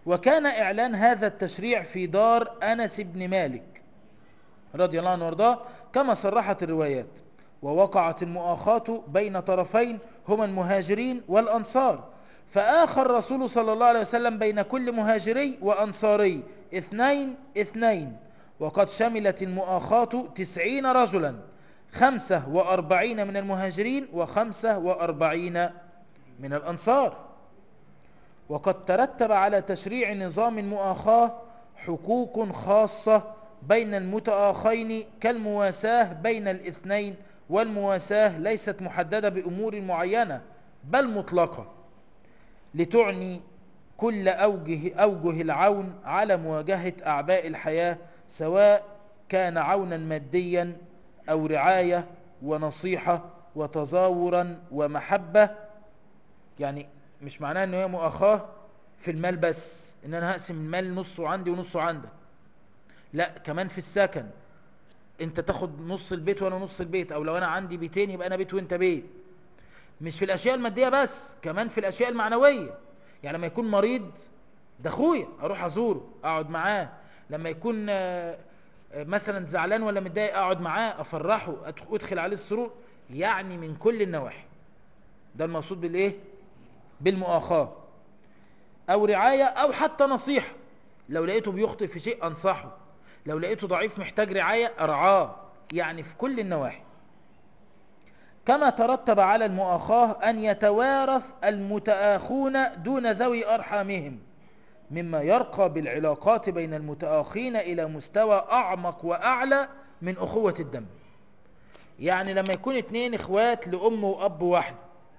وكان إعلان هذا التشريع في دار أنس بن مالك رضي الله عنه وارضاه كما صرحت الروايات ووقعت المؤاخاة بين طرفين هما المهاجرين والأنصار فآخى الرسول صلى الله عليه وسلم بين كل مهاجري وأنصاري اثنين اثنين وقد شملت المؤاخاة تسعين رجلا خمسة وأربعين من المهاجرين وخمسة وأربعين من الأنصار وقد ترتب على تشريع نظام المؤاخاة حقوق خاصة بين المتآخين كالمواساة بين الاثنين والمواساة ليست محددة بأمور معينة بل مطلقة لتعني كل أوجه, أوجه العون على مواجهة أعباء الحياة سواء كان عونا ماديا أو رعاية ونصيحة وتزاورا ومحبة يعني مش معناه أنه هي مؤاخاة في المال بس إن أنا هقسم المال نصه عندي ونصه عندك لا كمان في السكن انت تاخد نص البيت وانا نص البيت او لو انا عندي بيتين يبقى انا بيت وانت بيت مش في الاشياء المادية بس كمان في الاشياء المعنوية يعني لما يكون مريض ده اخويا اروح ازوره اقعد معاه لما يكون مثلا زعلان ولا متضايق اقعد معاه افرحه ادخل عليه السرور يعني من كل النواحي ده المقصود بالايه بالمؤاخاه او رعايه او حتى نصيحه لو لقيته بيخطئ في شيء انصحه لو لقيته ضعيف محتاج رعايه ارعاه يعني في كل النواحي كما ترتب على المؤاخاه ان يتوارث المتآخون دون ذوي ارحامهم مما يرقى بالعلاقات بين المتآخين إلى مستوى أعمق وأعلى من أخوة الدم يعني لما يكون اتنين اخوات لأم وأب واحدة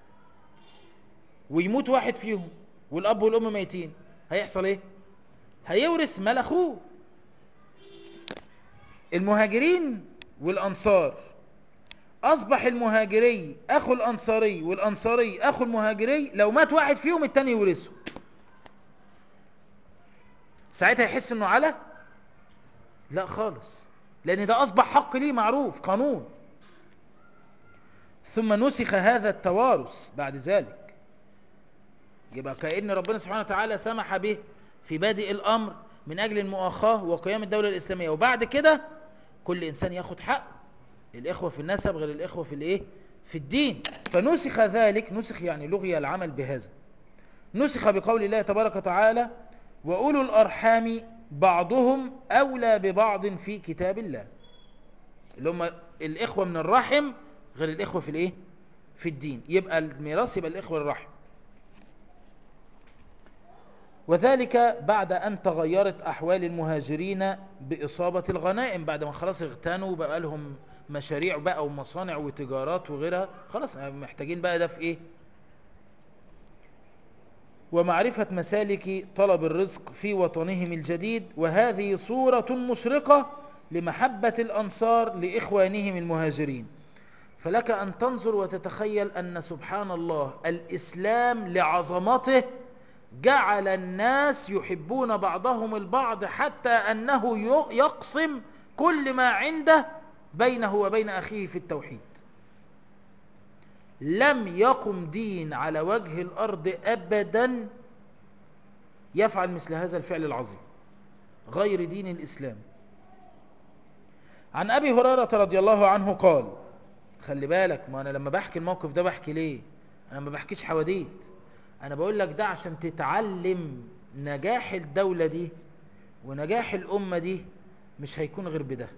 ويموت واحد فيهم والأب والأم ميتين هيحصل ايه هيورث مال أخوه المهاجرين والأنصار أصبح المهاجري أخو الأنصاري والأنصاري أخو المهاجري لو مات واحد فيهم التاني يورثه ساعتها يحس انه على لا خالص لان ده اصبح حق ليه معروف قانون ثم نسخ هذا التوارث بعد ذلك يبقى كأن ربنا سبحانه وتعالى سمح به في بادئ الامر من اجل المؤاخاة وقيام الدولة الاسلامية وبعد كده كل انسان ياخد حقه الاخوة في النسب غير الاخوة في الايه في الدين فنسخ ذلك نسخ يعني لغي العمل بهذا نسخ بقول الله تبارك وتعالى وأولو الأرحام بعضهم أولى ببعض في كتاب الله اللي هم الإخوة من الرحم غير الإخوة في الإيه؟ في الدين يبقى الميراث يبقى الإخوة الرحم وذلك بعد أن تغيرت أحوال المهاجرين بإصابة الغنائم بعد ما خلاص اغتنوا بقى لهم مشاريع بقى ومصانع وتجارات وغيرها خلاص محتاجين بقى ده في إيه ومعرفة مسالك طلب الرزق في وطنهم الجديد وهذه صورة مشرقة لمحبة الأنصار لإخوانهم المهاجرين فلك أن تنظر وتتخيل أن سبحان الله الإسلام لعظمته جعل الناس يحبون بعضهم البعض حتى أنه يقسم كل ما عنده بينه وبين أخيه في التوحيد لم يقم دين على وجه الأرض أبدا يفعل مثل هذا الفعل العظيم غير دين الإسلام عن أبي هريرة رضي الله عنه قال خلي بالك ما أنا لما بحكي الموقف ده بحكي ليه أنا ما بحكيش حواديت أنا بقول لك ده عشان تتعلم نجاح الدولة دي ونجاح الأمة دي مش هيكون غير بده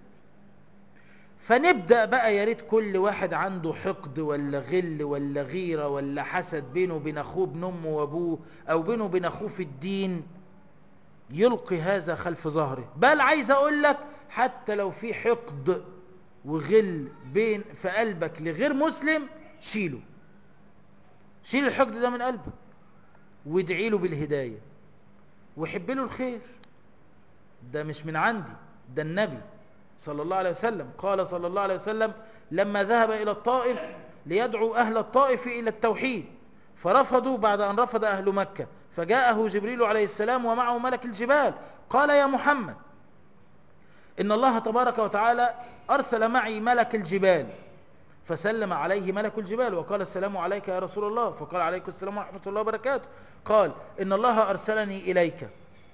فنبدأ بقى يا ريت كل واحد عنده حقد ولا غل ولا غيرة ولا حسد بينه وبين أخوه ابن أمه وأبوه أو بينه وبين أخوه في الدين يلقي هذا خلف ظهره بل عايز أقول لك حتى لو في حقد وغل بين في قلبك لغير مسلم شيله شيل الحقد ده من قلبك وادعي له بالهداية وحب له الخير ده مش من عندي ده النبي صلى الله عليه وسلم قال صلى الله عليه وسلم لما ذهب إلى الطائف ليدعو أهل الطائف إلى التوحيد فرفضوا بعد أن رفض أهل مكة فجاءه جبريل عليه السلام ومعه ملك الجبال قال يا محمد إن الله تبارك وتعالى أرسل معي ملك الجبال فسلم عليه ملك الجبال وقال السلام عليك يا رسول الله فقال عليكم السلام ورحمة الله وبركاته قال إن الله أرسلني إليك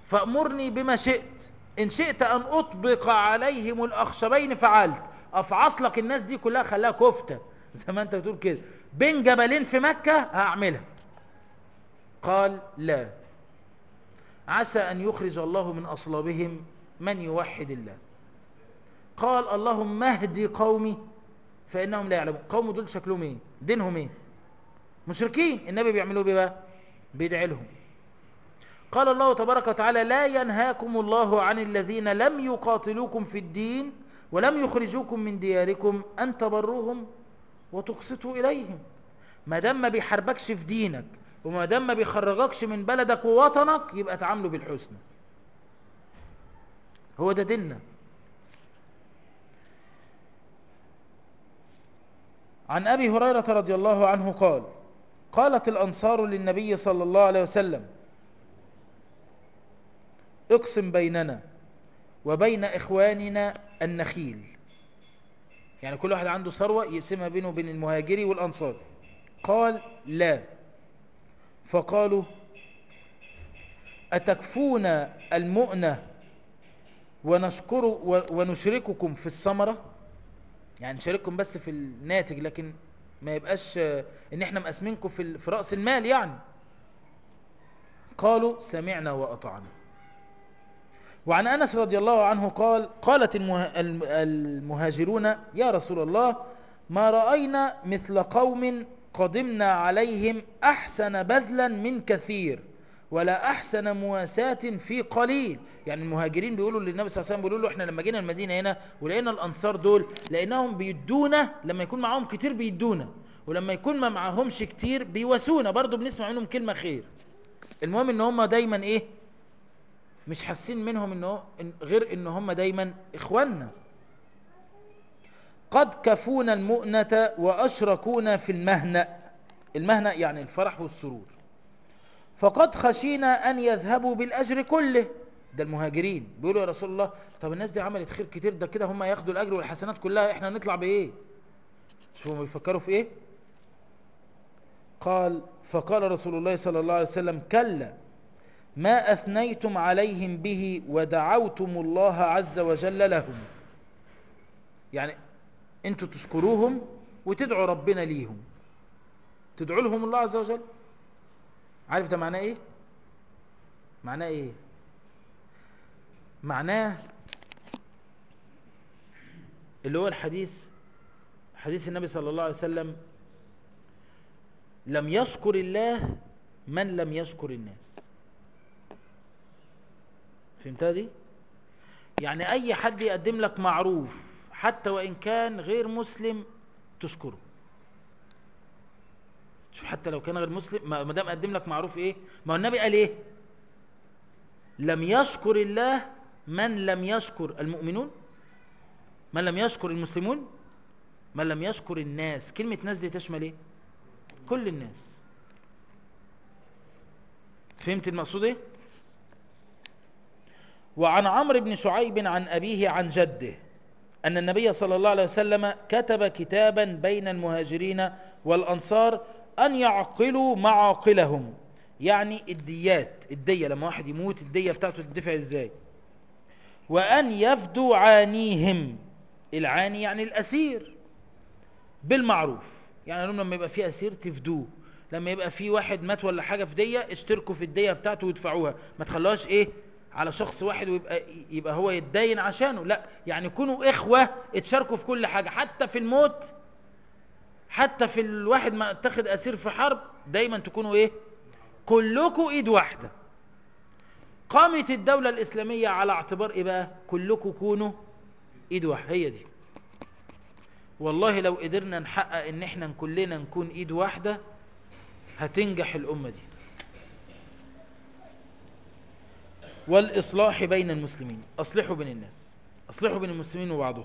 فأمرني بما شئت إن شئت أن أطبق عليهم الأخشبين فعلت أفعص لك الناس دي كلها خلاها كفتة زي ما أنت بتقول كده بين جبلين في مكة هعملها قال لا عسى أن يخرج الله من أصلابهم من يوحد الله قال اللهم اهدي قومي فإنهم لا يعلمون قوم دول شكلهم ايه دينهم ايه مشركين النبي بيعملوا بيه بقى بيدعي لهم قال الله تبارك وتعالى لا ينهاكم الله عن الذين لم يقاتلوكم في الدين ولم يخرجوكم من دياركم أن تبروهم وتقسطوا إليهم ما دام ما بيحاربكش في دينك وما دام ما بيخرجكش من بلدك ووطنك يبقى تعاملوا بالحسنى هو ده ديننا عن أبي هريرة رضي الله عنه قال قالت الأنصار للنبي صلى الله عليه وسلم اقسم بيننا وبين إخواننا النخيل يعني كل واحد عنده ثروة يقسمها بينه وبين المهاجري والأنصار قال لا فقالوا أتكفون المؤنة ونشكر ونشرككم في الثمرة يعني نشارككم بس في الناتج لكن ما يبقاش ان احنا مقسمينكم في في رأس المال يعني قالوا سمعنا وأطعنا وعن أنس رضي الله عنه قال قالت المهاجرون يا رسول الله ما رأينا مثل قوم قدمنا عليهم أحسن بذلا من كثير ولا أحسن مواساة في قليل يعني المهاجرين بيقولوا للنبي صلى الله عليه وسلم بيقولوا له احنا لما جينا المدينة هنا ولقينا الأنصار دول لقيناهم بيدونا لما يكون معاهم كتير بيدونا ولما يكون ما معاهمش كتير بيواسونا برضو بنسمع منهم كلمة خير المهم ان هم دايما ايه مش حاسين منهم انه غير ان هم دايما اخواننا قد كفونا المؤنة واشركونا في المهنأ المهنأ يعني الفرح والسرور فقد خشينا ان يذهبوا بالاجر كله ده المهاجرين بيقولوا يا رسول الله طب الناس دي عملت خير كتير ده كده هم ياخدوا الاجر والحسنات كلها احنا نطلع بايه شوفوا بيفكروا في ايه قال فقال رسول الله صلى الله عليه وسلم كلا ما أثنيتم عليهم به ودعوتم الله عز وجل لهم يعني انتوا تشكروهم وتدعوا ربنا ليهم تدعوا لهم الله عز وجل عارف ده معناه ايه معناه ايه معناه اللي هو الحديث حديث النبي صلى الله عليه وسلم لم يشكر الله من لم يشكر الناس فهمتها دي يعني اي حد يقدم لك معروف حتى وان كان غير مسلم تشكره شوف حتى لو كان غير مسلم ما دام قدم لك معروف ايه ما هو النبي قال ايه لم يشكر الله من لم يشكر المؤمنون من لم يشكر المسلمون من لم يشكر الناس كلمة ناس دي تشمل ايه كل الناس فهمت المقصود ايه وعن عمرو بن شعيب عن أبيه عن جده أن النبي صلى الله عليه وسلم كتب كتابا بين المهاجرين والأنصار أن يعقلوا معاقلهم يعني الديات الدية لما واحد يموت الدية بتاعته تدفع ازاي وأن يفدوا عانيهم العاني يعني الأسير بالمعروف يعني لما يبقى في أسير تفدوه لما يبقى في واحد مات ولا حاجة في دية اشتركوا في الدية بتاعته وادفعوها ما تخلوهاش ايه على شخص واحد ويبقى يبقى هو يتدين عشانه لا يعني يكونوا اخوة اتشاركوا في كل حاجة حتى في الموت حتى في الواحد ما اتخذ اسير في حرب دايما تكونوا ايه كلكم ايد واحدة قامت الدولة الاسلامية على اعتبار ايه بقى كلكم كونوا ايد واحدة هي دي والله لو قدرنا نحقق ان احنا كلنا نكون ايد واحدة هتنجح الامة دي والإصلاح بين المسلمين أصلحوا بين الناس أصلحوا بين المسلمين وبعضهم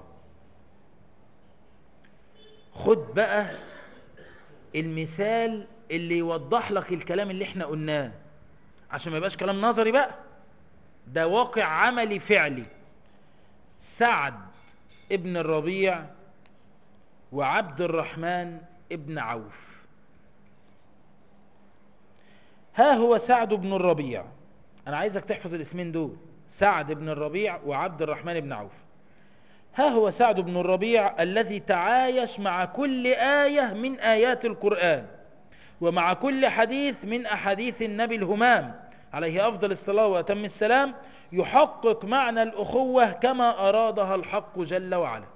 خد بقى المثال اللي يوضح لك الكلام اللي احنا قلناه عشان ما يبقاش كلام نظري بقى ده واقع عملي فعلي سعد ابن الربيع وعبد الرحمن ابن عوف ها هو سعد بن الربيع انا عايزك تحفظ الاسمين دول سعد بن الربيع وعبد الرحمن بن عوف ها هو سعد بن الربيع الذي تعايش مع كل آية من آيات القرآن ومع كل حديث من أحاديث النبي الهمام عليه أفضل الصلاة وأتم السلام يحقق معنى الأخوة كما أرادها الحق جل وعلا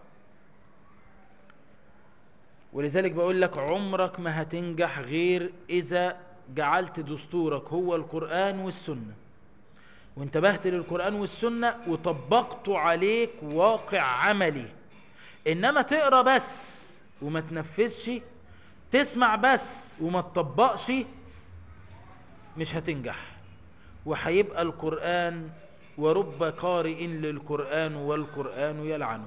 ولذلك بقول لك عمرك ما هتنجح غير إذا جعلت دستورك هو القرآن والسنة وانتبهت للقرآن والسنة وطبقته عليك واقع عملي إنما تقرأ بس وما تنفذش تسمع بس وما تطبقش مش هتنجح وهيبقى القرآن ورب قارئ للقرآن والقرآن يلعنه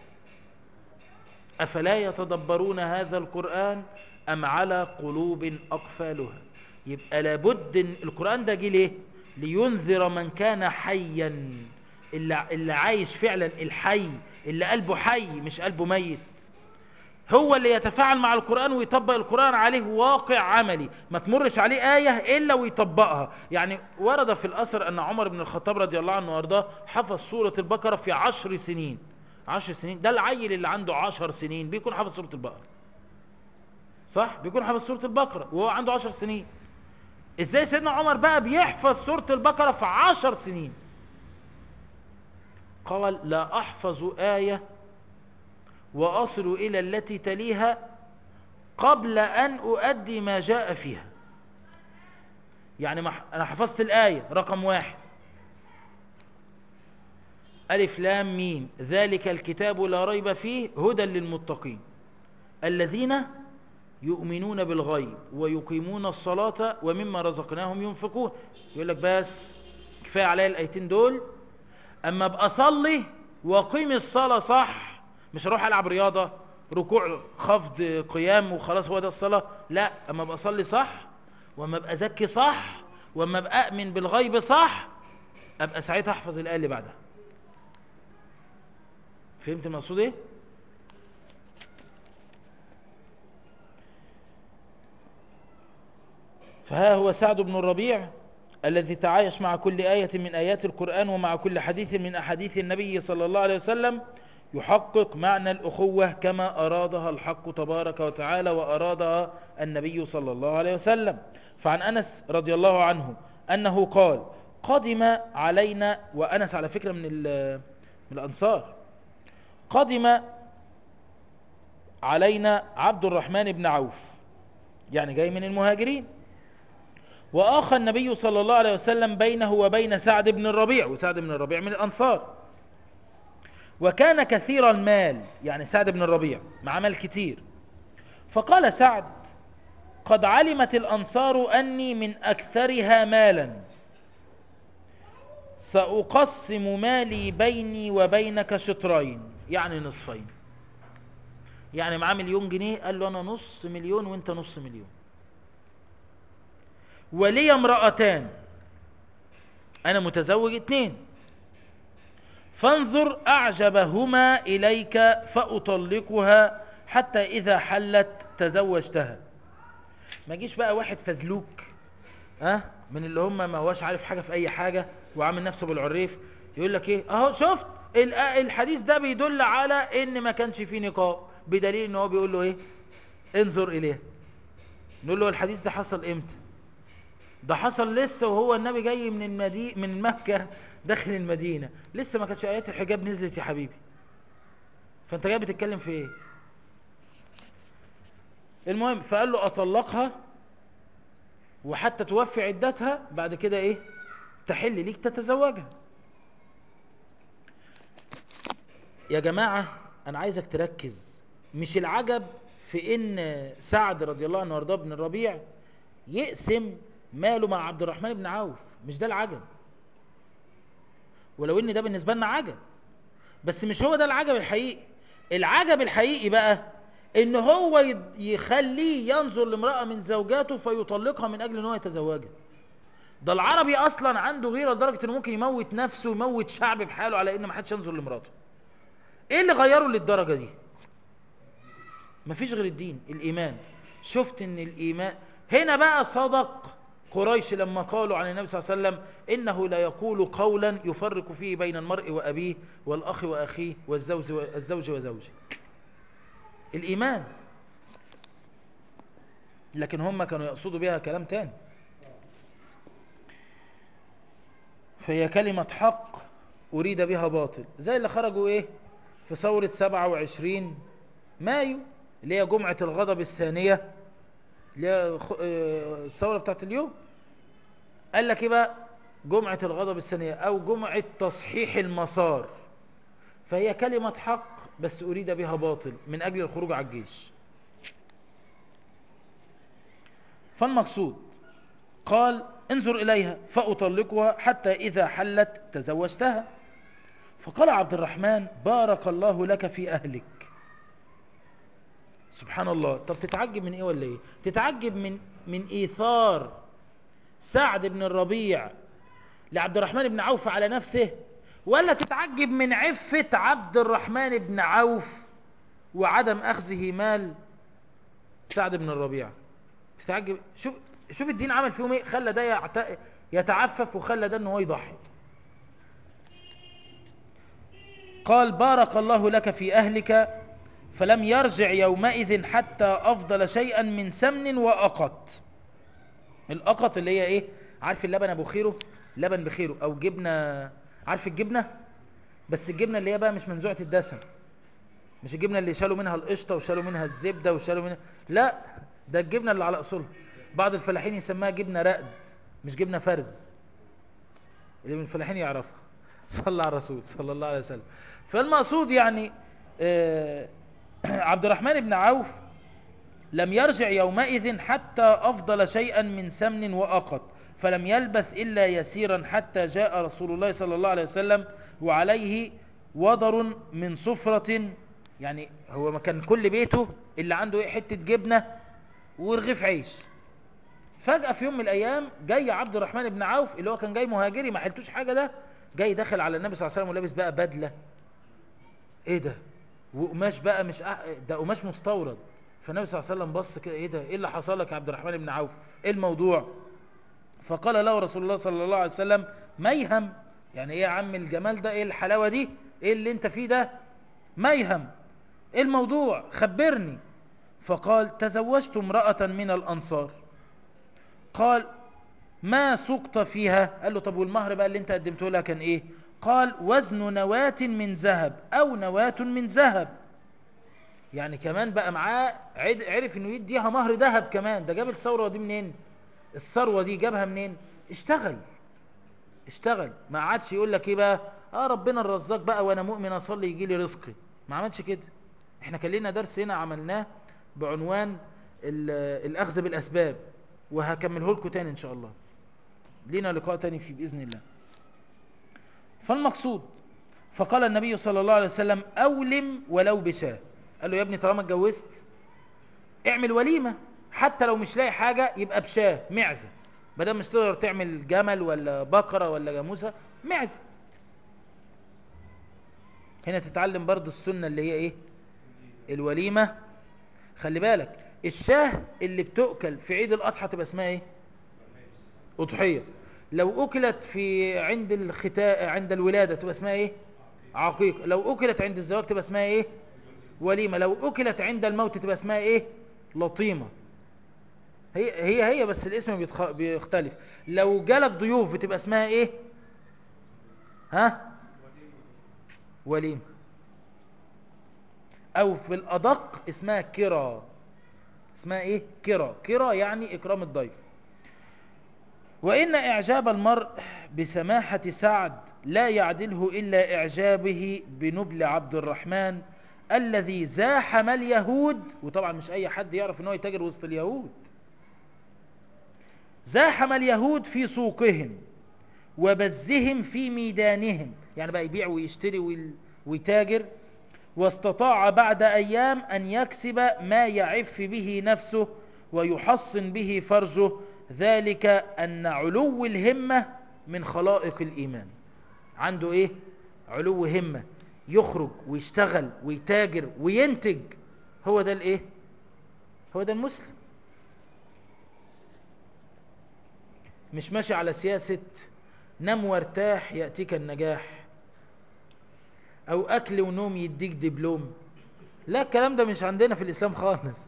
أفلا يتدبرون هذا القرآن أم على قلوب أقفالها يبقى لابد إن القرآن ده جه ليه لينذر من كان حيا اللي, اللي عايش فعلا الحي اللي قلبه حي مش قلبه ميت هو اللي يتفاعل مع القرآن ويطبق القرآن عليه واقع عملي ما تمرش عليه آية إلا ويطبقها يعني ورد في الأثر أن عمر بن الخطاب رضي الله عنه وارضاه حفظ سورة البقرة في عشر سنين عشر سنين ده العيل اللي عنده عشر سنين بيكون حفظ سورة البقرة صح بيكون حفظ سورة البقرة وهو عنده عشر سنين ازاي سيدنا عمر بقى بيحفظ سورة البقرة في عشر سنين قال لا أحفظ آية وأصل إلى التي تليها قبل أن أؤدي ما جاء فيها يعني ما أنا حفظت الآية رقم واحد ألف لام ميم ذلك الكتاب لا ريب فيه هدى للمتقين الذين يؤمنون بالغيب ويقيمون الصلاة ومما رزقناهم ينفقون يقول لك بس كفاية عليا الآيتين دول أما أبقى أصلي وأقيم الصلاة صح مش أروح ألعب رياضة ركوع خفض قيام وخلاص هو ده الصلاة لا أما أبقى أصلي صح وأما أبقى أزكي صح وأما أبقى أؤمن بالغيب صح أبقى ساعتها أحفظ الآية اللي بعدها فهمت المقصود إيه؟ فها هو سعد بن الربيع الذي تعايش مع كل آية من آيات القرآن ومع كل حديث من أحاديث النبي صلى الله عليه وسلم يحقق معنى الأخوة كما أرادها الحق تبارك وتعالى وأرادها النبي صلى الله عليه وسلم فعن أنس رضي الله عنه أنه قال قدم علينا وأنس على فكرة من, من الأنصار قدم علينا عبد الرحمن بن عوف يعني جاي من المهاجرين وآخى النبي صلى الله عليه وسلم بينه وبين سعد بن الربيع وسعد بن الربيع من الأنصار وكان كثير المال يعني سعد بن الربيع مع مال كتير فقال سعد قد علمت الأنصار أني من أكثرها مالا سأقسم مالي بيني وبينك شطرين يعني نصفين يعني معاه مليون جنيه قال له أنا نص مليون وانت نص مليون ولي امرأتان أنا متزوج اتنين فانظر أعجبهما إليك فأطلقها حتى إذا حلت تزوجتها ما جيش بقى واحد فزلوك ها من اللي هم ما هواش عارف حاجة في أي حاجة وعامل نفسه بالعريف يقول لك إيه أهو شفت الحديث ده بيدل على إن ما كانش فيه نقاب بدليل إن هو بيقول له إيه انظر إليه نقول له الحديث ده حصل إمتى ده حصل لسه وهو النبي جاي من المدي... من مكة داخل المدينة لسه ما كانتش آيات الحجاب نزلت يا حبيبي فانت جاي بتتكلم في ايه المهم فقال له اطلقها وحتى توفي عدتها بعد كده ايه تحل ليك تتزوجها يا جماعة انا عايزك تركز مش العجب في ان سعد رضي الله عنه وارضاه بن الربيع يقسم ماله مع عبد الرحمن بن عوف مش ده العجب ولو ان ده بالنسبة لنا عجب بس مش هو ده العجب الحقيقي العجب الحقيقي بقى ان هو يخليه ينظر لامرأة من زوجاته فيطلقها من اجل ان هو يتزوجها ده العربي اصلا عنده غيره لدرجة انه ممكن يموت نفسه ويموت شعب بحاله على ان ما حدش ينظر لمراته ايه اللي غيره للدرجة دي مفيش غير الدين الايمان شفت ان الايمان هنا بقى صدق قريش لما قالوا عن النبي صلى الله عليه وسلم إنه لا يقول قولا يفرق فيه بين المرء وأبيه والأخ وأخيه والزوج, والزوج وزوجه الإيمان لكن هم كانوا يقصدوا بها كلام تاني فهي كلمة حق أريد بها باطل زي اللي خرجوا إيه في ثورة 27 مايو اللي هي جمعة الغضب الثانية اللي هي خ- آه، الثورة بتاعت اليوم قال لك إيه بقى جمعة الغضب الثانية أو جمعة تصحيح المسار فهي كلمة حق بس أريد بها باطل من أجل الخروج على الجيش فالمقصود قال انظر إليها فأطلقها حتى إذا حلت تزوجتها فقال عبد الرحمن بارك الله لك في أهلك سبحان الله طب تتعجب من إيه ولا إيه تتعجب من من إيثار سعد بن الربيع لعبد الرحمن بن عوف على نفسه ولا تتعجب من عفة عبد الرحمن بن عوف وعدم أخذه مال سعد بن الربيع تتعجب شوف شوف الدين عمل فيهم ايه خلى ده يعت... يتعفف وخلى ده ان هو يضحي قال بارك الله لك في اهلك فلم يرجع يومئذ حتى افضل شيئا من سمن واقط الاقط اللي هي ايه عارف اللبن ابو خيره لبن بخيره او جبنه عارف الجبنه بس الجبنه اللي هي بقى مش منزوعه الدسم مش الجبنه اللي شالوا منها القشطه وشالوا منها الزبده وشالوا منها لا ده الجبنه اللي على اصولها بعض الفلاحين يسميها جبنه رقد مش جبنه فرز اللي من الفلاحين يعرفها صلى على الرسول صلى الله عليه وسلم فالمقصود يعني آه عبد الرحمن بن عوف لم يرجع يومئذ حتى أفضل شيئا من سمن وأقط فلم يلبث إلا يسيرا حتى جاء رسول الله صلى الله عليه وسلم وعليه وضر من صفرة يعني هو ما كان كل بيته اللي عنده ايه حتة جبنة ورغيف عيش فجأة في يوم من الأيام جاي عبد الرحمن بن عوف اللي هو كان جاي مهاجري ما حلتوش حاجة ده جاي داخل على النبي صلى الله عليه وسلم ولابس بقى بدلة ايه ده وقماش بقى مش أح... ده قماش مستورد فالنبي صلى الله عليه وسلم بص كده ايه ده ايه اللي حصل لك يا عبد الرحمن بن عوف ايه الموضوع فقال له رسول الله صلى الله عليه وسلم ميهم يعني ايه يا عم الجمال ده ايه الحلاوة دي ايه اللي انت فيه ده ميهم ايه الموضوع خبرني فقال تزوجت امرأة من الأنصار قال ما سقط فيها قال له طب والمهر بقى اللي انت قدمته لها كان ايه قال وزن نواة من ذهب او نواة من ذهب يعني كمان بقى معاه عد- عرف انه يديها مهر ذهب كمان ده جاب الثوره دي منين الثروه دي جابها منين اشتغل اشتغل ما عادش يقول لك ايه بقى اه ربنا الرزاق بقى وانا مؤمن اصلي يجي لي رزقي ما عملش كده احنا كان لنا درس هنا عملناه بعنوان ال- الاخذ بالاسباب وهكمله لكم تاني ان شاء الله لينا لقاء تاني فيه باذن الله فالمقصود فقال النبي صلى الله عليه وسلم اولم ولو بشاه قال له يا ابني طالما اتجوزت اعمل وليمه حتى لو مش لاقي حاجه يبقى بشاه معزه ما دام مش تقدر تعمل جمل ولا بقره ولا جاموسه معزه هنا تتعلم برضو السنه اللي هي ايه الوليمه خلي بالك الشاه اللي بتؤكل في عيد الاضحى تبقى اسمها ايه اضحيه لو اكلت في عند الختاء عند الولاده تبقى اسمها ايه عقيقه لو اكلت عند الزواج تبقى اسمها ايه وليمه لو اكلت عند الموت تبقى اسمها ايه لطيمه هي هي هي بس الاسم بيتخ... بيختلف لو جالك ضيوف بتبقى اسمها ايه ها وليمه او في الادق اسمها كرا اسمها ايه كرا كرا يعني اكرام الضيف وان اعجاب المرء بسماحه سعد لا يعدله الا اعجابه بنبل عبد الرحمن الذي زاحم اليهود وطبعا مش اي حد يعرف ان هو يتاجر وسط اليهود زاحم اليهود في سوقهم وبزهم في ميدانهم يعني بقى يبيع ويشتري ويل- ويتاجر واستطاع بعد أيام أن يكسب ما يعف به نفسه ويحصن به فرجه ذلك أن علو الهمة من خلائق الإيمان عنده إيه؟ علو همة يخرج ويشتغل ويتاجر وينتج هو ده الإيه؟ هو ده المسلم مش ماشي على سياسة نم وارتاح يأتيك النجاح او اكل ونوم يديك دبلوم لا الكلام ده مش عندنا في الاسلام خالص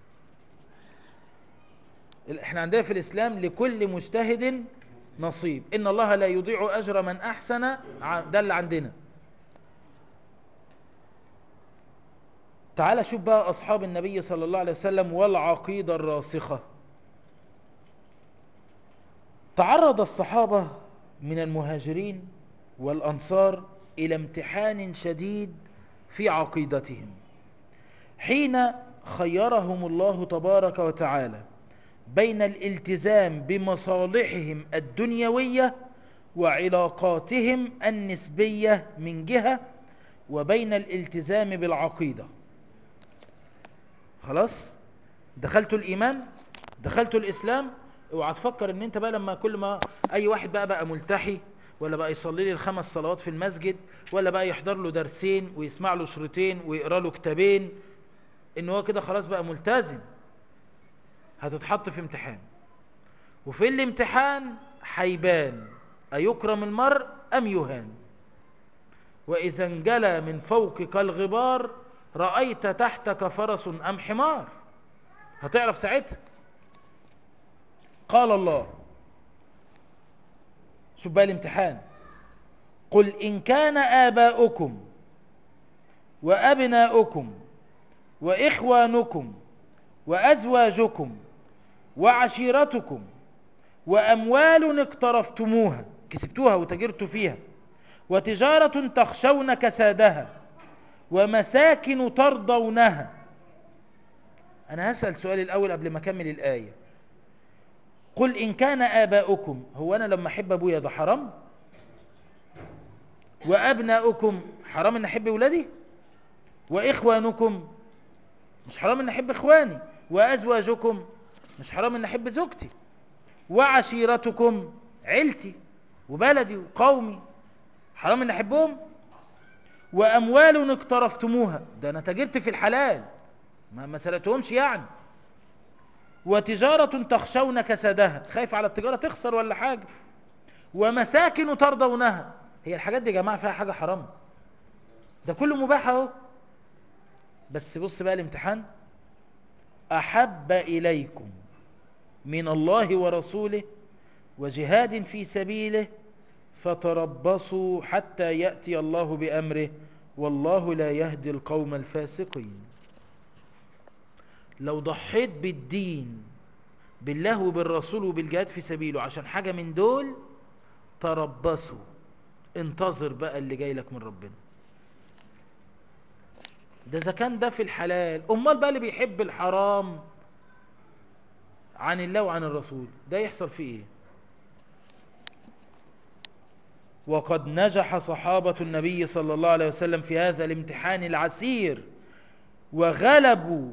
احنا عندنا في الاسلام لكل مجتهد نصيب ان الله لا يضيع اجر من احسن ع- ده اللي عندنا تعال شوف بقى اصحاب النبي صلى الله عليه وسلم والعقيدة الراسخة تعرض الصحابة من المهاجرين والأنصار إلى امتحان شديد في عقيدتهم حين خيرهم الله تبارك وتعالى بين الالتزام بمصالحهم الدنيوية وعلاقاتهم النسبية من جهة وبين الالتزام بالعقيدة خلاص دخلتوا الإيمان دخلتوا الإسلام اوعى تفكر ان انت بقى لما كل ما اي واحد بقى بقى ملتحي ولا بقى يصلي لي الخمس صلوات في المسجد ولا بقى يحضر له درسين ويسمع له شريطين ويقرا له كتابين ان هو كده خلاص بقى ملتزم هتتحط في امتحان وفي الامتحان هيبان أيكرم المرء أم يهان وإذا انجلى من فوقك الغبار رأيت تحتك فرس أم حمار هتعرف ساعتها قال الله شوف بقى الامتحان قل إن كان آباؤكم وأبناؤكم وإخوانكم وأزواجكم وعشيرتكم وأموال اقترفتموها كسبتوها وتجرتوا فيها وتجارة تخشون كسادها ومساكن ترضونها أنا هسأل سؤال الأول قبل ما أكمل الآية قل إن كان آباؤكم هو أنا لما أحب أبويا ده حرام وأبناؤكم حرام أن أحب أولادي وإخوانكم مش حرام أن أحب إخواني وأزواجكم مش حرام أن أحب زوجتي وعشيرتكم عيلتي وبلدي وقومي حرام أن أحبهم وأموال اقترفتموها ده أنا تجرت في الحلال ما ما سرقتهمش يعني وتجارة تخشون كسادها خايف على التجارة تخسر ولا حاجة ومساكن ترضونها هي الحاجات دي يا جماعة فيها حاجة حرام ده كله مباح اهو بس بص بقى الامتحان أحب إليكم من الله ورسوله وجهاد في سبيله فتربصوا حتى يأتي الله بأمره والله لا يهدي القوم الفاسقين لو ضحيت بالدين بالله وبالرسول وبالجهاد في سبيله عشان حاجة من دول تربصوا انتظر بقى اللي جاي لك من ربنا ده اذا كان ده في الحلال امال بقى اللي بيحب الحرام عن الله وعن الرسول ده يحصل فيه ايه وقد نجح صحابة النبي صلى الله عليه وسلم في هذا الامتحان العسير وغلبوا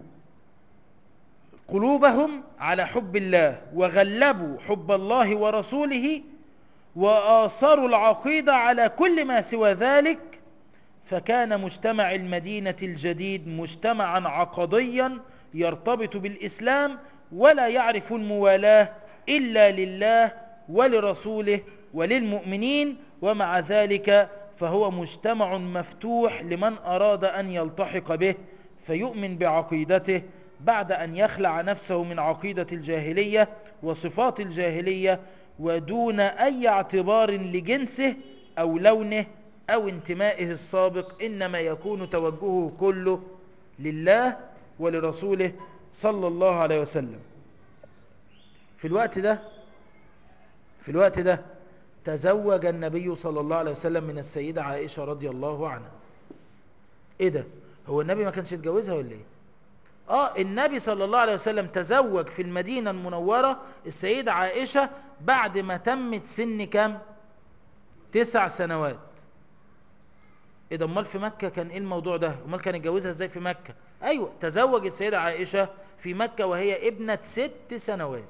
قلوبهم على حب الله وغلبوا حب الله ورسوله وآثروا العقيدة على كل ما سوى ذلك فكان مجتمع المدينة الجديد مجتمعا عقديا يرتبط بالإسلام ولا يعرف الموالاة إلا لله ولرسوله وللمؤمنين ومع ذلك فهو مجتمع مفتوح لمن أراد أن يلتحق به فيؤمن بعقيدته بعد أن يخلع نفسه من عقيدة الجاهلية وصفات الجاهلية ودون أي اعتبار لجنسه أو لونه أو انتمائه السابق إنما يكون توجهه كله لله ولرسوله صلى الله عليه وسلم في الوقت ده في الوقت ده تزوج النبي صلى الله عليه وسلم من السيدة عائشة رضي الله عنها ايه ده هو النبي ما كانش يتجوزها ولا ايه اه النبي صلى الله عليه وسلم تزوج في المدينة المنورة السيدة عائشة بعد ما تمت سن كام تسع سنوات ايه ده امال في مكة كان ايه الموضوع ده امال كان يتجوزها ازاي في مكة ايوه تزوج السيدة عائشة في مكة وهي ابنة ست سنوات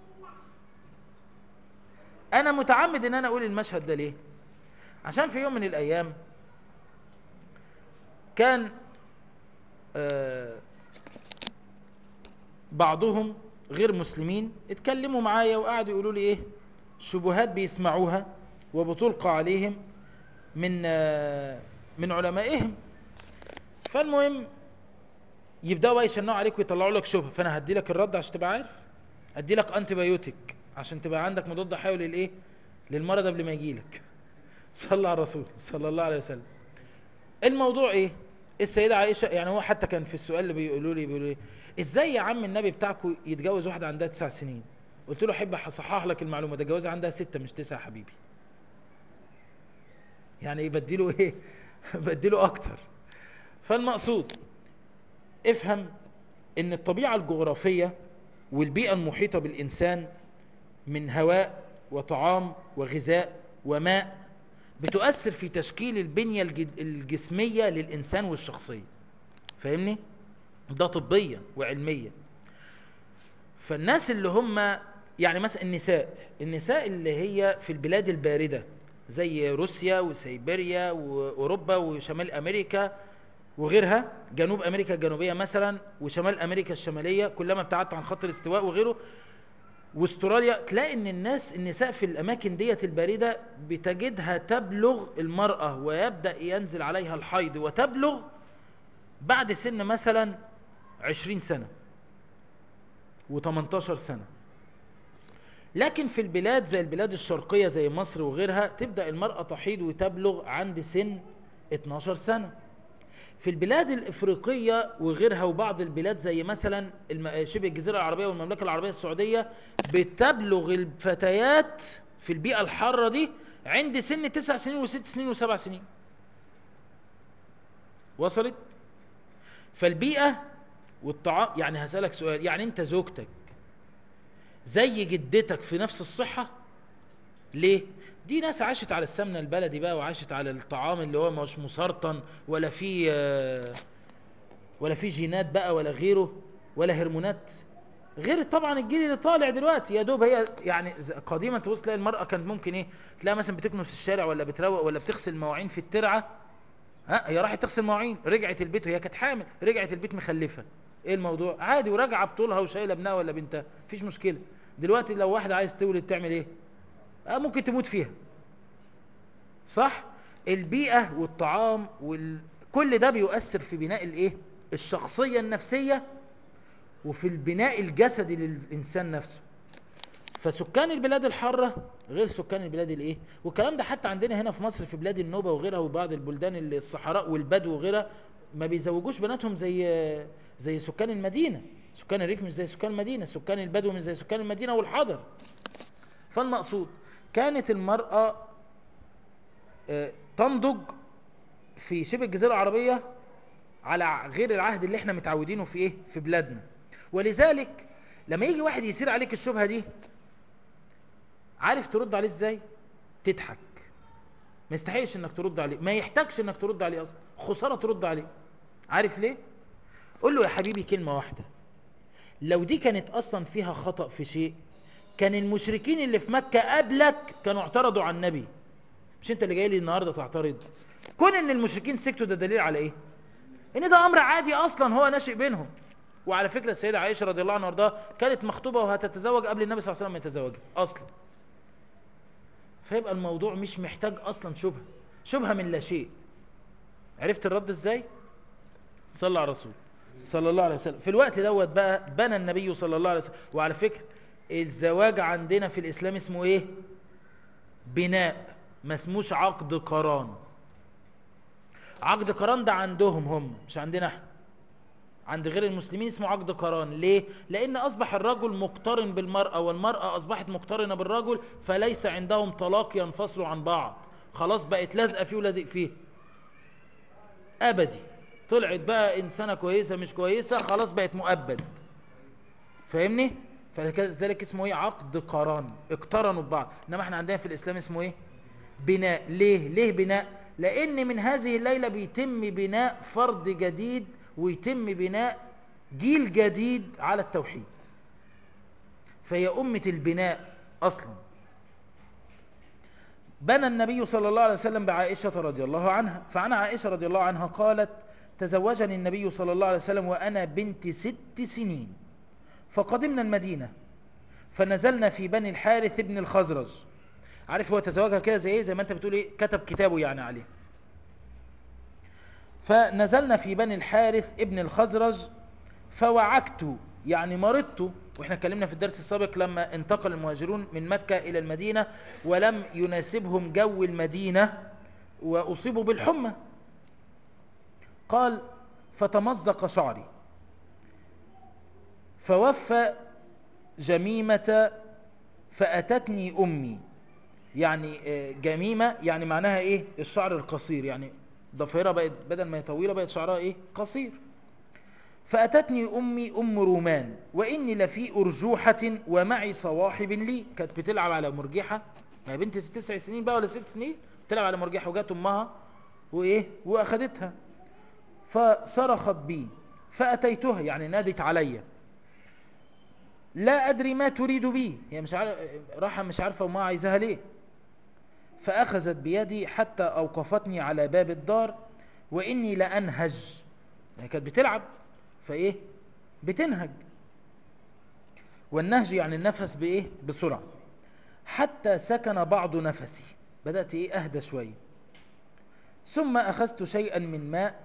انا متعمد ان انا اقول المشهد ده ليه عشان في يوم من الايام كان آه بعضهم غير مسلمين اتكلموا معايا وقعدوا يقولوا لي ايه شبهات بيسمعوها وبتلقى عليهم من آه، من علمائهم فالمهم يبداوا بقى يشنعوا عليك ويطلعوا لك شبهه فانا هدي لك الرد عشان تبقى عارف ادي لك انتي بايوتيك عشان تبقى عندك مضاد حيوي للايه للمرض قبل ما يجي لك صلى على الرسول صلى الله عليه وسلم الموضوع ايه السيده عائشه يعني هو حتى كان في السؤال اللي بيقولوا لي بيقولوا لي ازاي يا عم النبي بتاعكم يتجوز واحده عندها تسع سنين قلت له احب اصحح لك المعلومه ده جوازها عندها ستة مش تسعة يا حبيبي يعني بديله ايه بديله اكتر فالمقصود افهم ان الطبيعة الجغرافية والبيئة المحيطة بالانسان من هواء وطعام وغذاء وماء بتؤثر في تشكيل البنية الج- الجسمية للانسان والشخصية فاهمني ده طبيا وعلميا فالناس اللي هم يعني مثلا النساء النساء اللي هي في البلاد الباردة زي روسيا وسيبيريا واوروبا وشمال امريكا وغيرها جنوب امريكا الجنوبيه مثلا وشمال امريكا الشماليه كلما ابتعدت عن خط الاستواء وغيره واستراليا تلاقي ان الناس النساء في الاماكن ديت البارده بتجدها تبلغ المراه ويبدا ينزل عليها الحيض وتبلغ بعد سن مثلا 20 سنه و18 سنه لكن في البلاد زي البلاد الشرقيه زي مصر وغيرها تبدا المراه تحيض وتبلغ عند سن 12 سنه في البلاد الافريقيه وغيرها وبعض البلاد زي مثلا الم- شبه الجزيره العربيه والمملكه العربيه السعوديه بتبلغ الفتيات في البيئه الحاره دي عند سن تسع سنين وست سنين وسبع سنين وصلت فالبيئه والطعام يعني هسالك سؤال يعني انت زوجتك زي جدتك في نفس الصحه ليه دي ناس عاشت على السمنه البلدي بقى وعاشت على الطعام اللي هو مش مسرطن ولا فيه آه، ولا فيه جينات بقى ولا غيره ولا هرمونات غير طبعا الجيل اللي طالع دلوقتي يا دوب هي يعني ز- قديما تبص تلاقي المراه كانت ممكن ايه تلاقي مثلا بتكنس الشارع ولا بتروق ولا بتغسل مواعين في الترعه ها هي راحت تغسل مواعين رجعت البيت وهي كانت حامل رجعت البيت مخلفه ايه الموضوع عادي وراجعه بطولها وشايله ابنها ولا بنتها مفيش مشكله دلوقتي لو واحده عايز تولد تعمل ايه آه ممكن تموت فيها صح البيئة والطعام وال... كل ده بيؤثر في بناء الايه الشخصية النفسية وفي البناء الجسدي للإنسان نفسه فسكان البلاد الحارة غير سكان البلاد الايه والكلام ده حتى عندنا هنا في مصر في بلاد النوبة وغيرها وبعض البلدان اللي الصحراء والبدو وغيرها ما بيزوجوش بناتهم زي زي سكان المدينة سكان الريف مش زي سكان المدينة سكان البدو مش زي سكان المدينة والحضر فالمقصود كانت المرأة آه، تنضج في شبه الجزيرة العربية على غير العهد اللي احنا متعودينه في ايه في بلادنا ولذلك لما يجي واحد يسير عليك الشبهة دي عارف ترد عليه ازاي تضحك ما يستحقش انك ترد عليه ما يحتاجش انك ترد عليه اصلا خسارة ترد عليه عارف ليه قول له يا حبيبي كلمة واحدة لو دي كانت اصلا فيها خطأ في شيء كان المشركين اللي في مكة قبلك كانوا اعترضوا على النبي مش انت اللي جاي لي النهارده تعترض كون ان المشركين سكتوا ده دليل على ايه ان ده امر عادي اصلا هو ناشئ بينهم وعلى فكره السيده عائشه رضي الله عنها وارضاها كانت مخطوبه وهتتزوج قبل النبي صلى الله عليه وسلم ما يتزوجها اصلا فيبقى الموضوع مش محتاج اصلا شبهه شبهه من لا شيء عرفت الرد ازاي صلى على الرسول صلى الله عليه وسلم في الوقت دوت بقى بنى النبي صلى الله عليه وسلم وعلى فكره الزواج عندنا في الاسلام اسمه ايه بناء ما اسموش عقد قران عقد قران ده عندهم هم مش عندنا احنا عند غير المسلمين اسمه عقد قران ليه لان اصبح الرجل مقترن بالمراه والمراه اصبحت مقترنه بالرجل فليس عندهم طلاق ينفصلوا عن بعض خلاص بقت لازقه فيه ولازق فيه ابدي طلعت بقى انسانه كويسه مش كويسه خلاص بقت مؤبد فاهمني فلذلك اسمه ايه عقد قران اقترنوا ببعض انما احنا عندنا في الاسلام اسمه ايه بناء ليه ليه بناء لان من هذه الليله بيتم بناء فرد جديد ويتم بناء جيل جديد على التوحيد فهي امه البناء اصلا بنى النبي صلى الله عليه وسلم بعائشه رضي الله عنها فعن عائشه رضي الله عنها قالت تزوجني النبي صلى الله عليه وسلم وانا بنت ست سنين فقدمنا المدينه فنزلنا في بني الحارث بن الخزرج عارف هو تزوجها كده زي ايه زي ما انت بتقول ايه كتب كتابه يعني عليه فنزلنا في بني الحارث ابن الخزرج فوعكت يعني مرضت واحنا اتكلمنا في الدرس السابق لما انتقل المهاجرون من مكة الى المدينة ولم يناسبهم جو المدينة واصيبوا بالحمى قال فتمزق شعري فوفى جميمة فأتتني أمي يعني آه، جميمة يعني معناها إيه الشعر القصير يعني ضفيرة بقت بدل ما هي طويلة بقت شعرها إيه قصير فأتتني أمي أم رومان وإني لفي أرجوحة ومعي صواحب لي كانت بتلعب على مرجحة ما هي بنت تسع سنين بقى ولا ست سنين بتلعب على مرجحة وجات أمها وإيه وأخدتها فصرخت بي فأتيتها يعني نادت عليّ لا أدري ما تريد بي هي مش عارف راحة مش عارفة وما عايزاها ليه فأخذت بيدي حتى أوقفتني على باب الدار وإني لأنهج يعني كانت بتلعب فإيه بتنهج والنهج يعني النفس بإيه بسرعة حتى سكن بعض نفسي بدأت إيه أهدى شوية ثم أخذت شيئا من ماء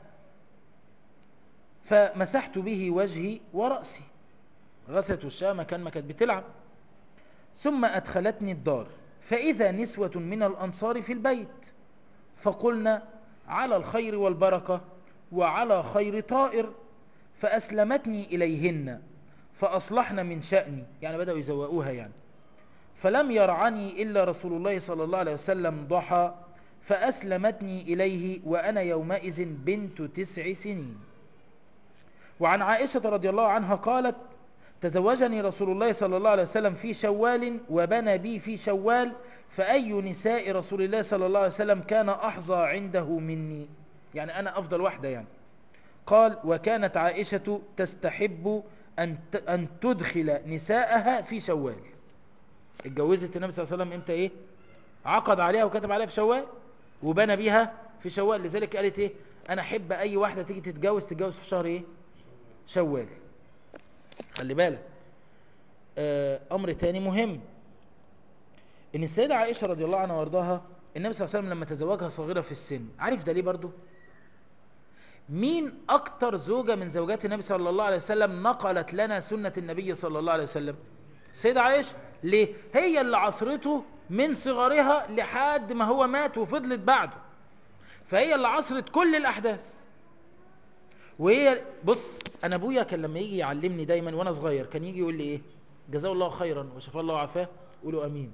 فمسحت به وجهي ورأسي غسلت وشها مكان ما كانت بتلعب ثم أدخلتني الدار فإذا نسوة من الأنصار في البيت فقلنا على الخير والبركة وعلى خير طائر فأسلمتني إليهن فأصلحن من شأني يعني بدأوا يزوقوها يعني فلم يرعني إلا رسول الله صلى الله عليه وسلم ضحى فأسلمتني إليه وأنا يومئذ بنت تسع سنين وعن عائشة رضي الله عنها قالت تزوجني رسول الله صلى الله عليه وسلم في شوال وبنى بي في شوال فأي نساء رسول الله صلى الله عليه وسلم كان أحظى عنده مني يعني أنا أفضل واحدة يعني قال وكانت عائشة تستحب أن أن تدخل نساءها في شوال اتجوزت النبي صلى الله عليه وسلم امتى ايه عقد عليها وكتب عليها في شوال وبنى بيها في شوال لذلك قالت ايه انا احب اي واحده تيجي تتجوز تتجوز في شهر ايه شوال خلي بالك آه، امر تاني مهم ان السيدة عائشة رضي الله عنها وارضاها النبي صلى الله عليه وسلم لما تزوجها صغيرة في السن عارف ده ليه برضو مين اكتر زوجة من زوجات النبي صلى الله عليه وسلم نقلت لنا سنة النبي صلى الله عليه وسلم السيدة عائشة ليه هي اللي عصرته من صغرها لحد ما هو مات وفضلت بعده فهي اللي عصرت كل الاحداث وهي بص انا ابويا كان لما يجي يعلمني دايما وانا صغير كان يجي يقول لي ايه جزاه الله خيرا وشفاه الله وعافاه قولوا امين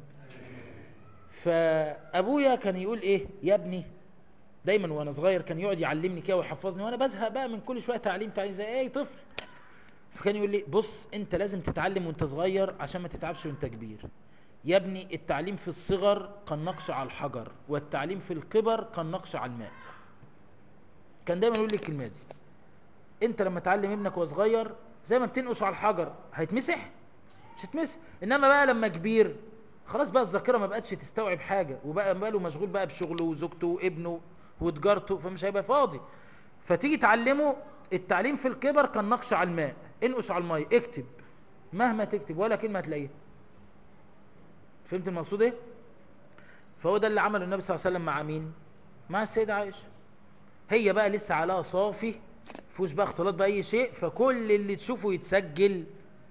فابويا كان يقول ايه يا ابني دايما وانا صغير كان يقعد يعلمني كده ويحفظني وانا بزهق بقى من كل شويه تعليم تعليم زي ايه طفل فكان يقول لي بص انت لازم تتعلم وانت صغير عشان ما تتعبش وانت كبير يا ابني التعليم في الصغر كالنقش على الحجر والتعليم في الكبر كالنقش على الماء كان دايما يقول لي الكلمه دي انت لما تعلم ابنك وهو صغير زي ما بتنقش على الحجر هيتمسح مش هيتمسح انما بقى لما كبير خلاص بقى الذاكره ما بقتش تستوعب حاجه وبقى باله مشغول بقى بشغله وزوجته وابنه وتجارته فمش هيبقى فاضي فتيجي تعلمه التعليم في الكبر كان نقش على الماء انقش على الميه اكتب مهما تكتب ولا كلمه هتلاقيها فهمت المقصود ايه فهو ده اللي عمله النبي صلى الله عليه وسلم مع مين مع السيده عائشه هي بقى لسه عليها صافي فيهوش بقى اختلاط باي شيء فكل اللي تشوفه يتسجل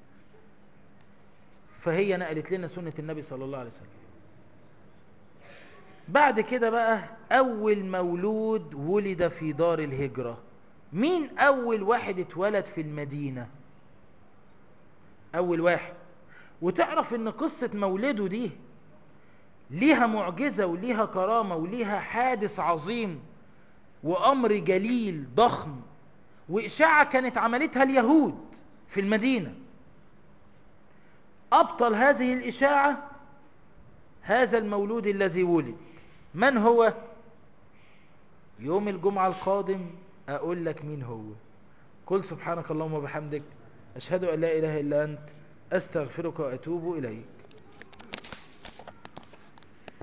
فهي نقلت لنا سنه النبي صلى الله عليه وسلم بعد كده بقى اول مولود ولد في دار الهجره مين اول واحد اتولد في المدينه اول واحد وتعرف ان قصه مولده دي ليها معجزه وليها كرامه وليها حادث عظيم وامر جليل ضخم واشاعه كانت عملتها اليهود في المدينه ابطل هذه الاشاعه هذا المولود الذي ولد من هو يوم الجمعه القادم اقول لك مين هو قل سبحانك اللهم وبحمدك اشهد ان لا اله الا انت استغفرك واتوب اليك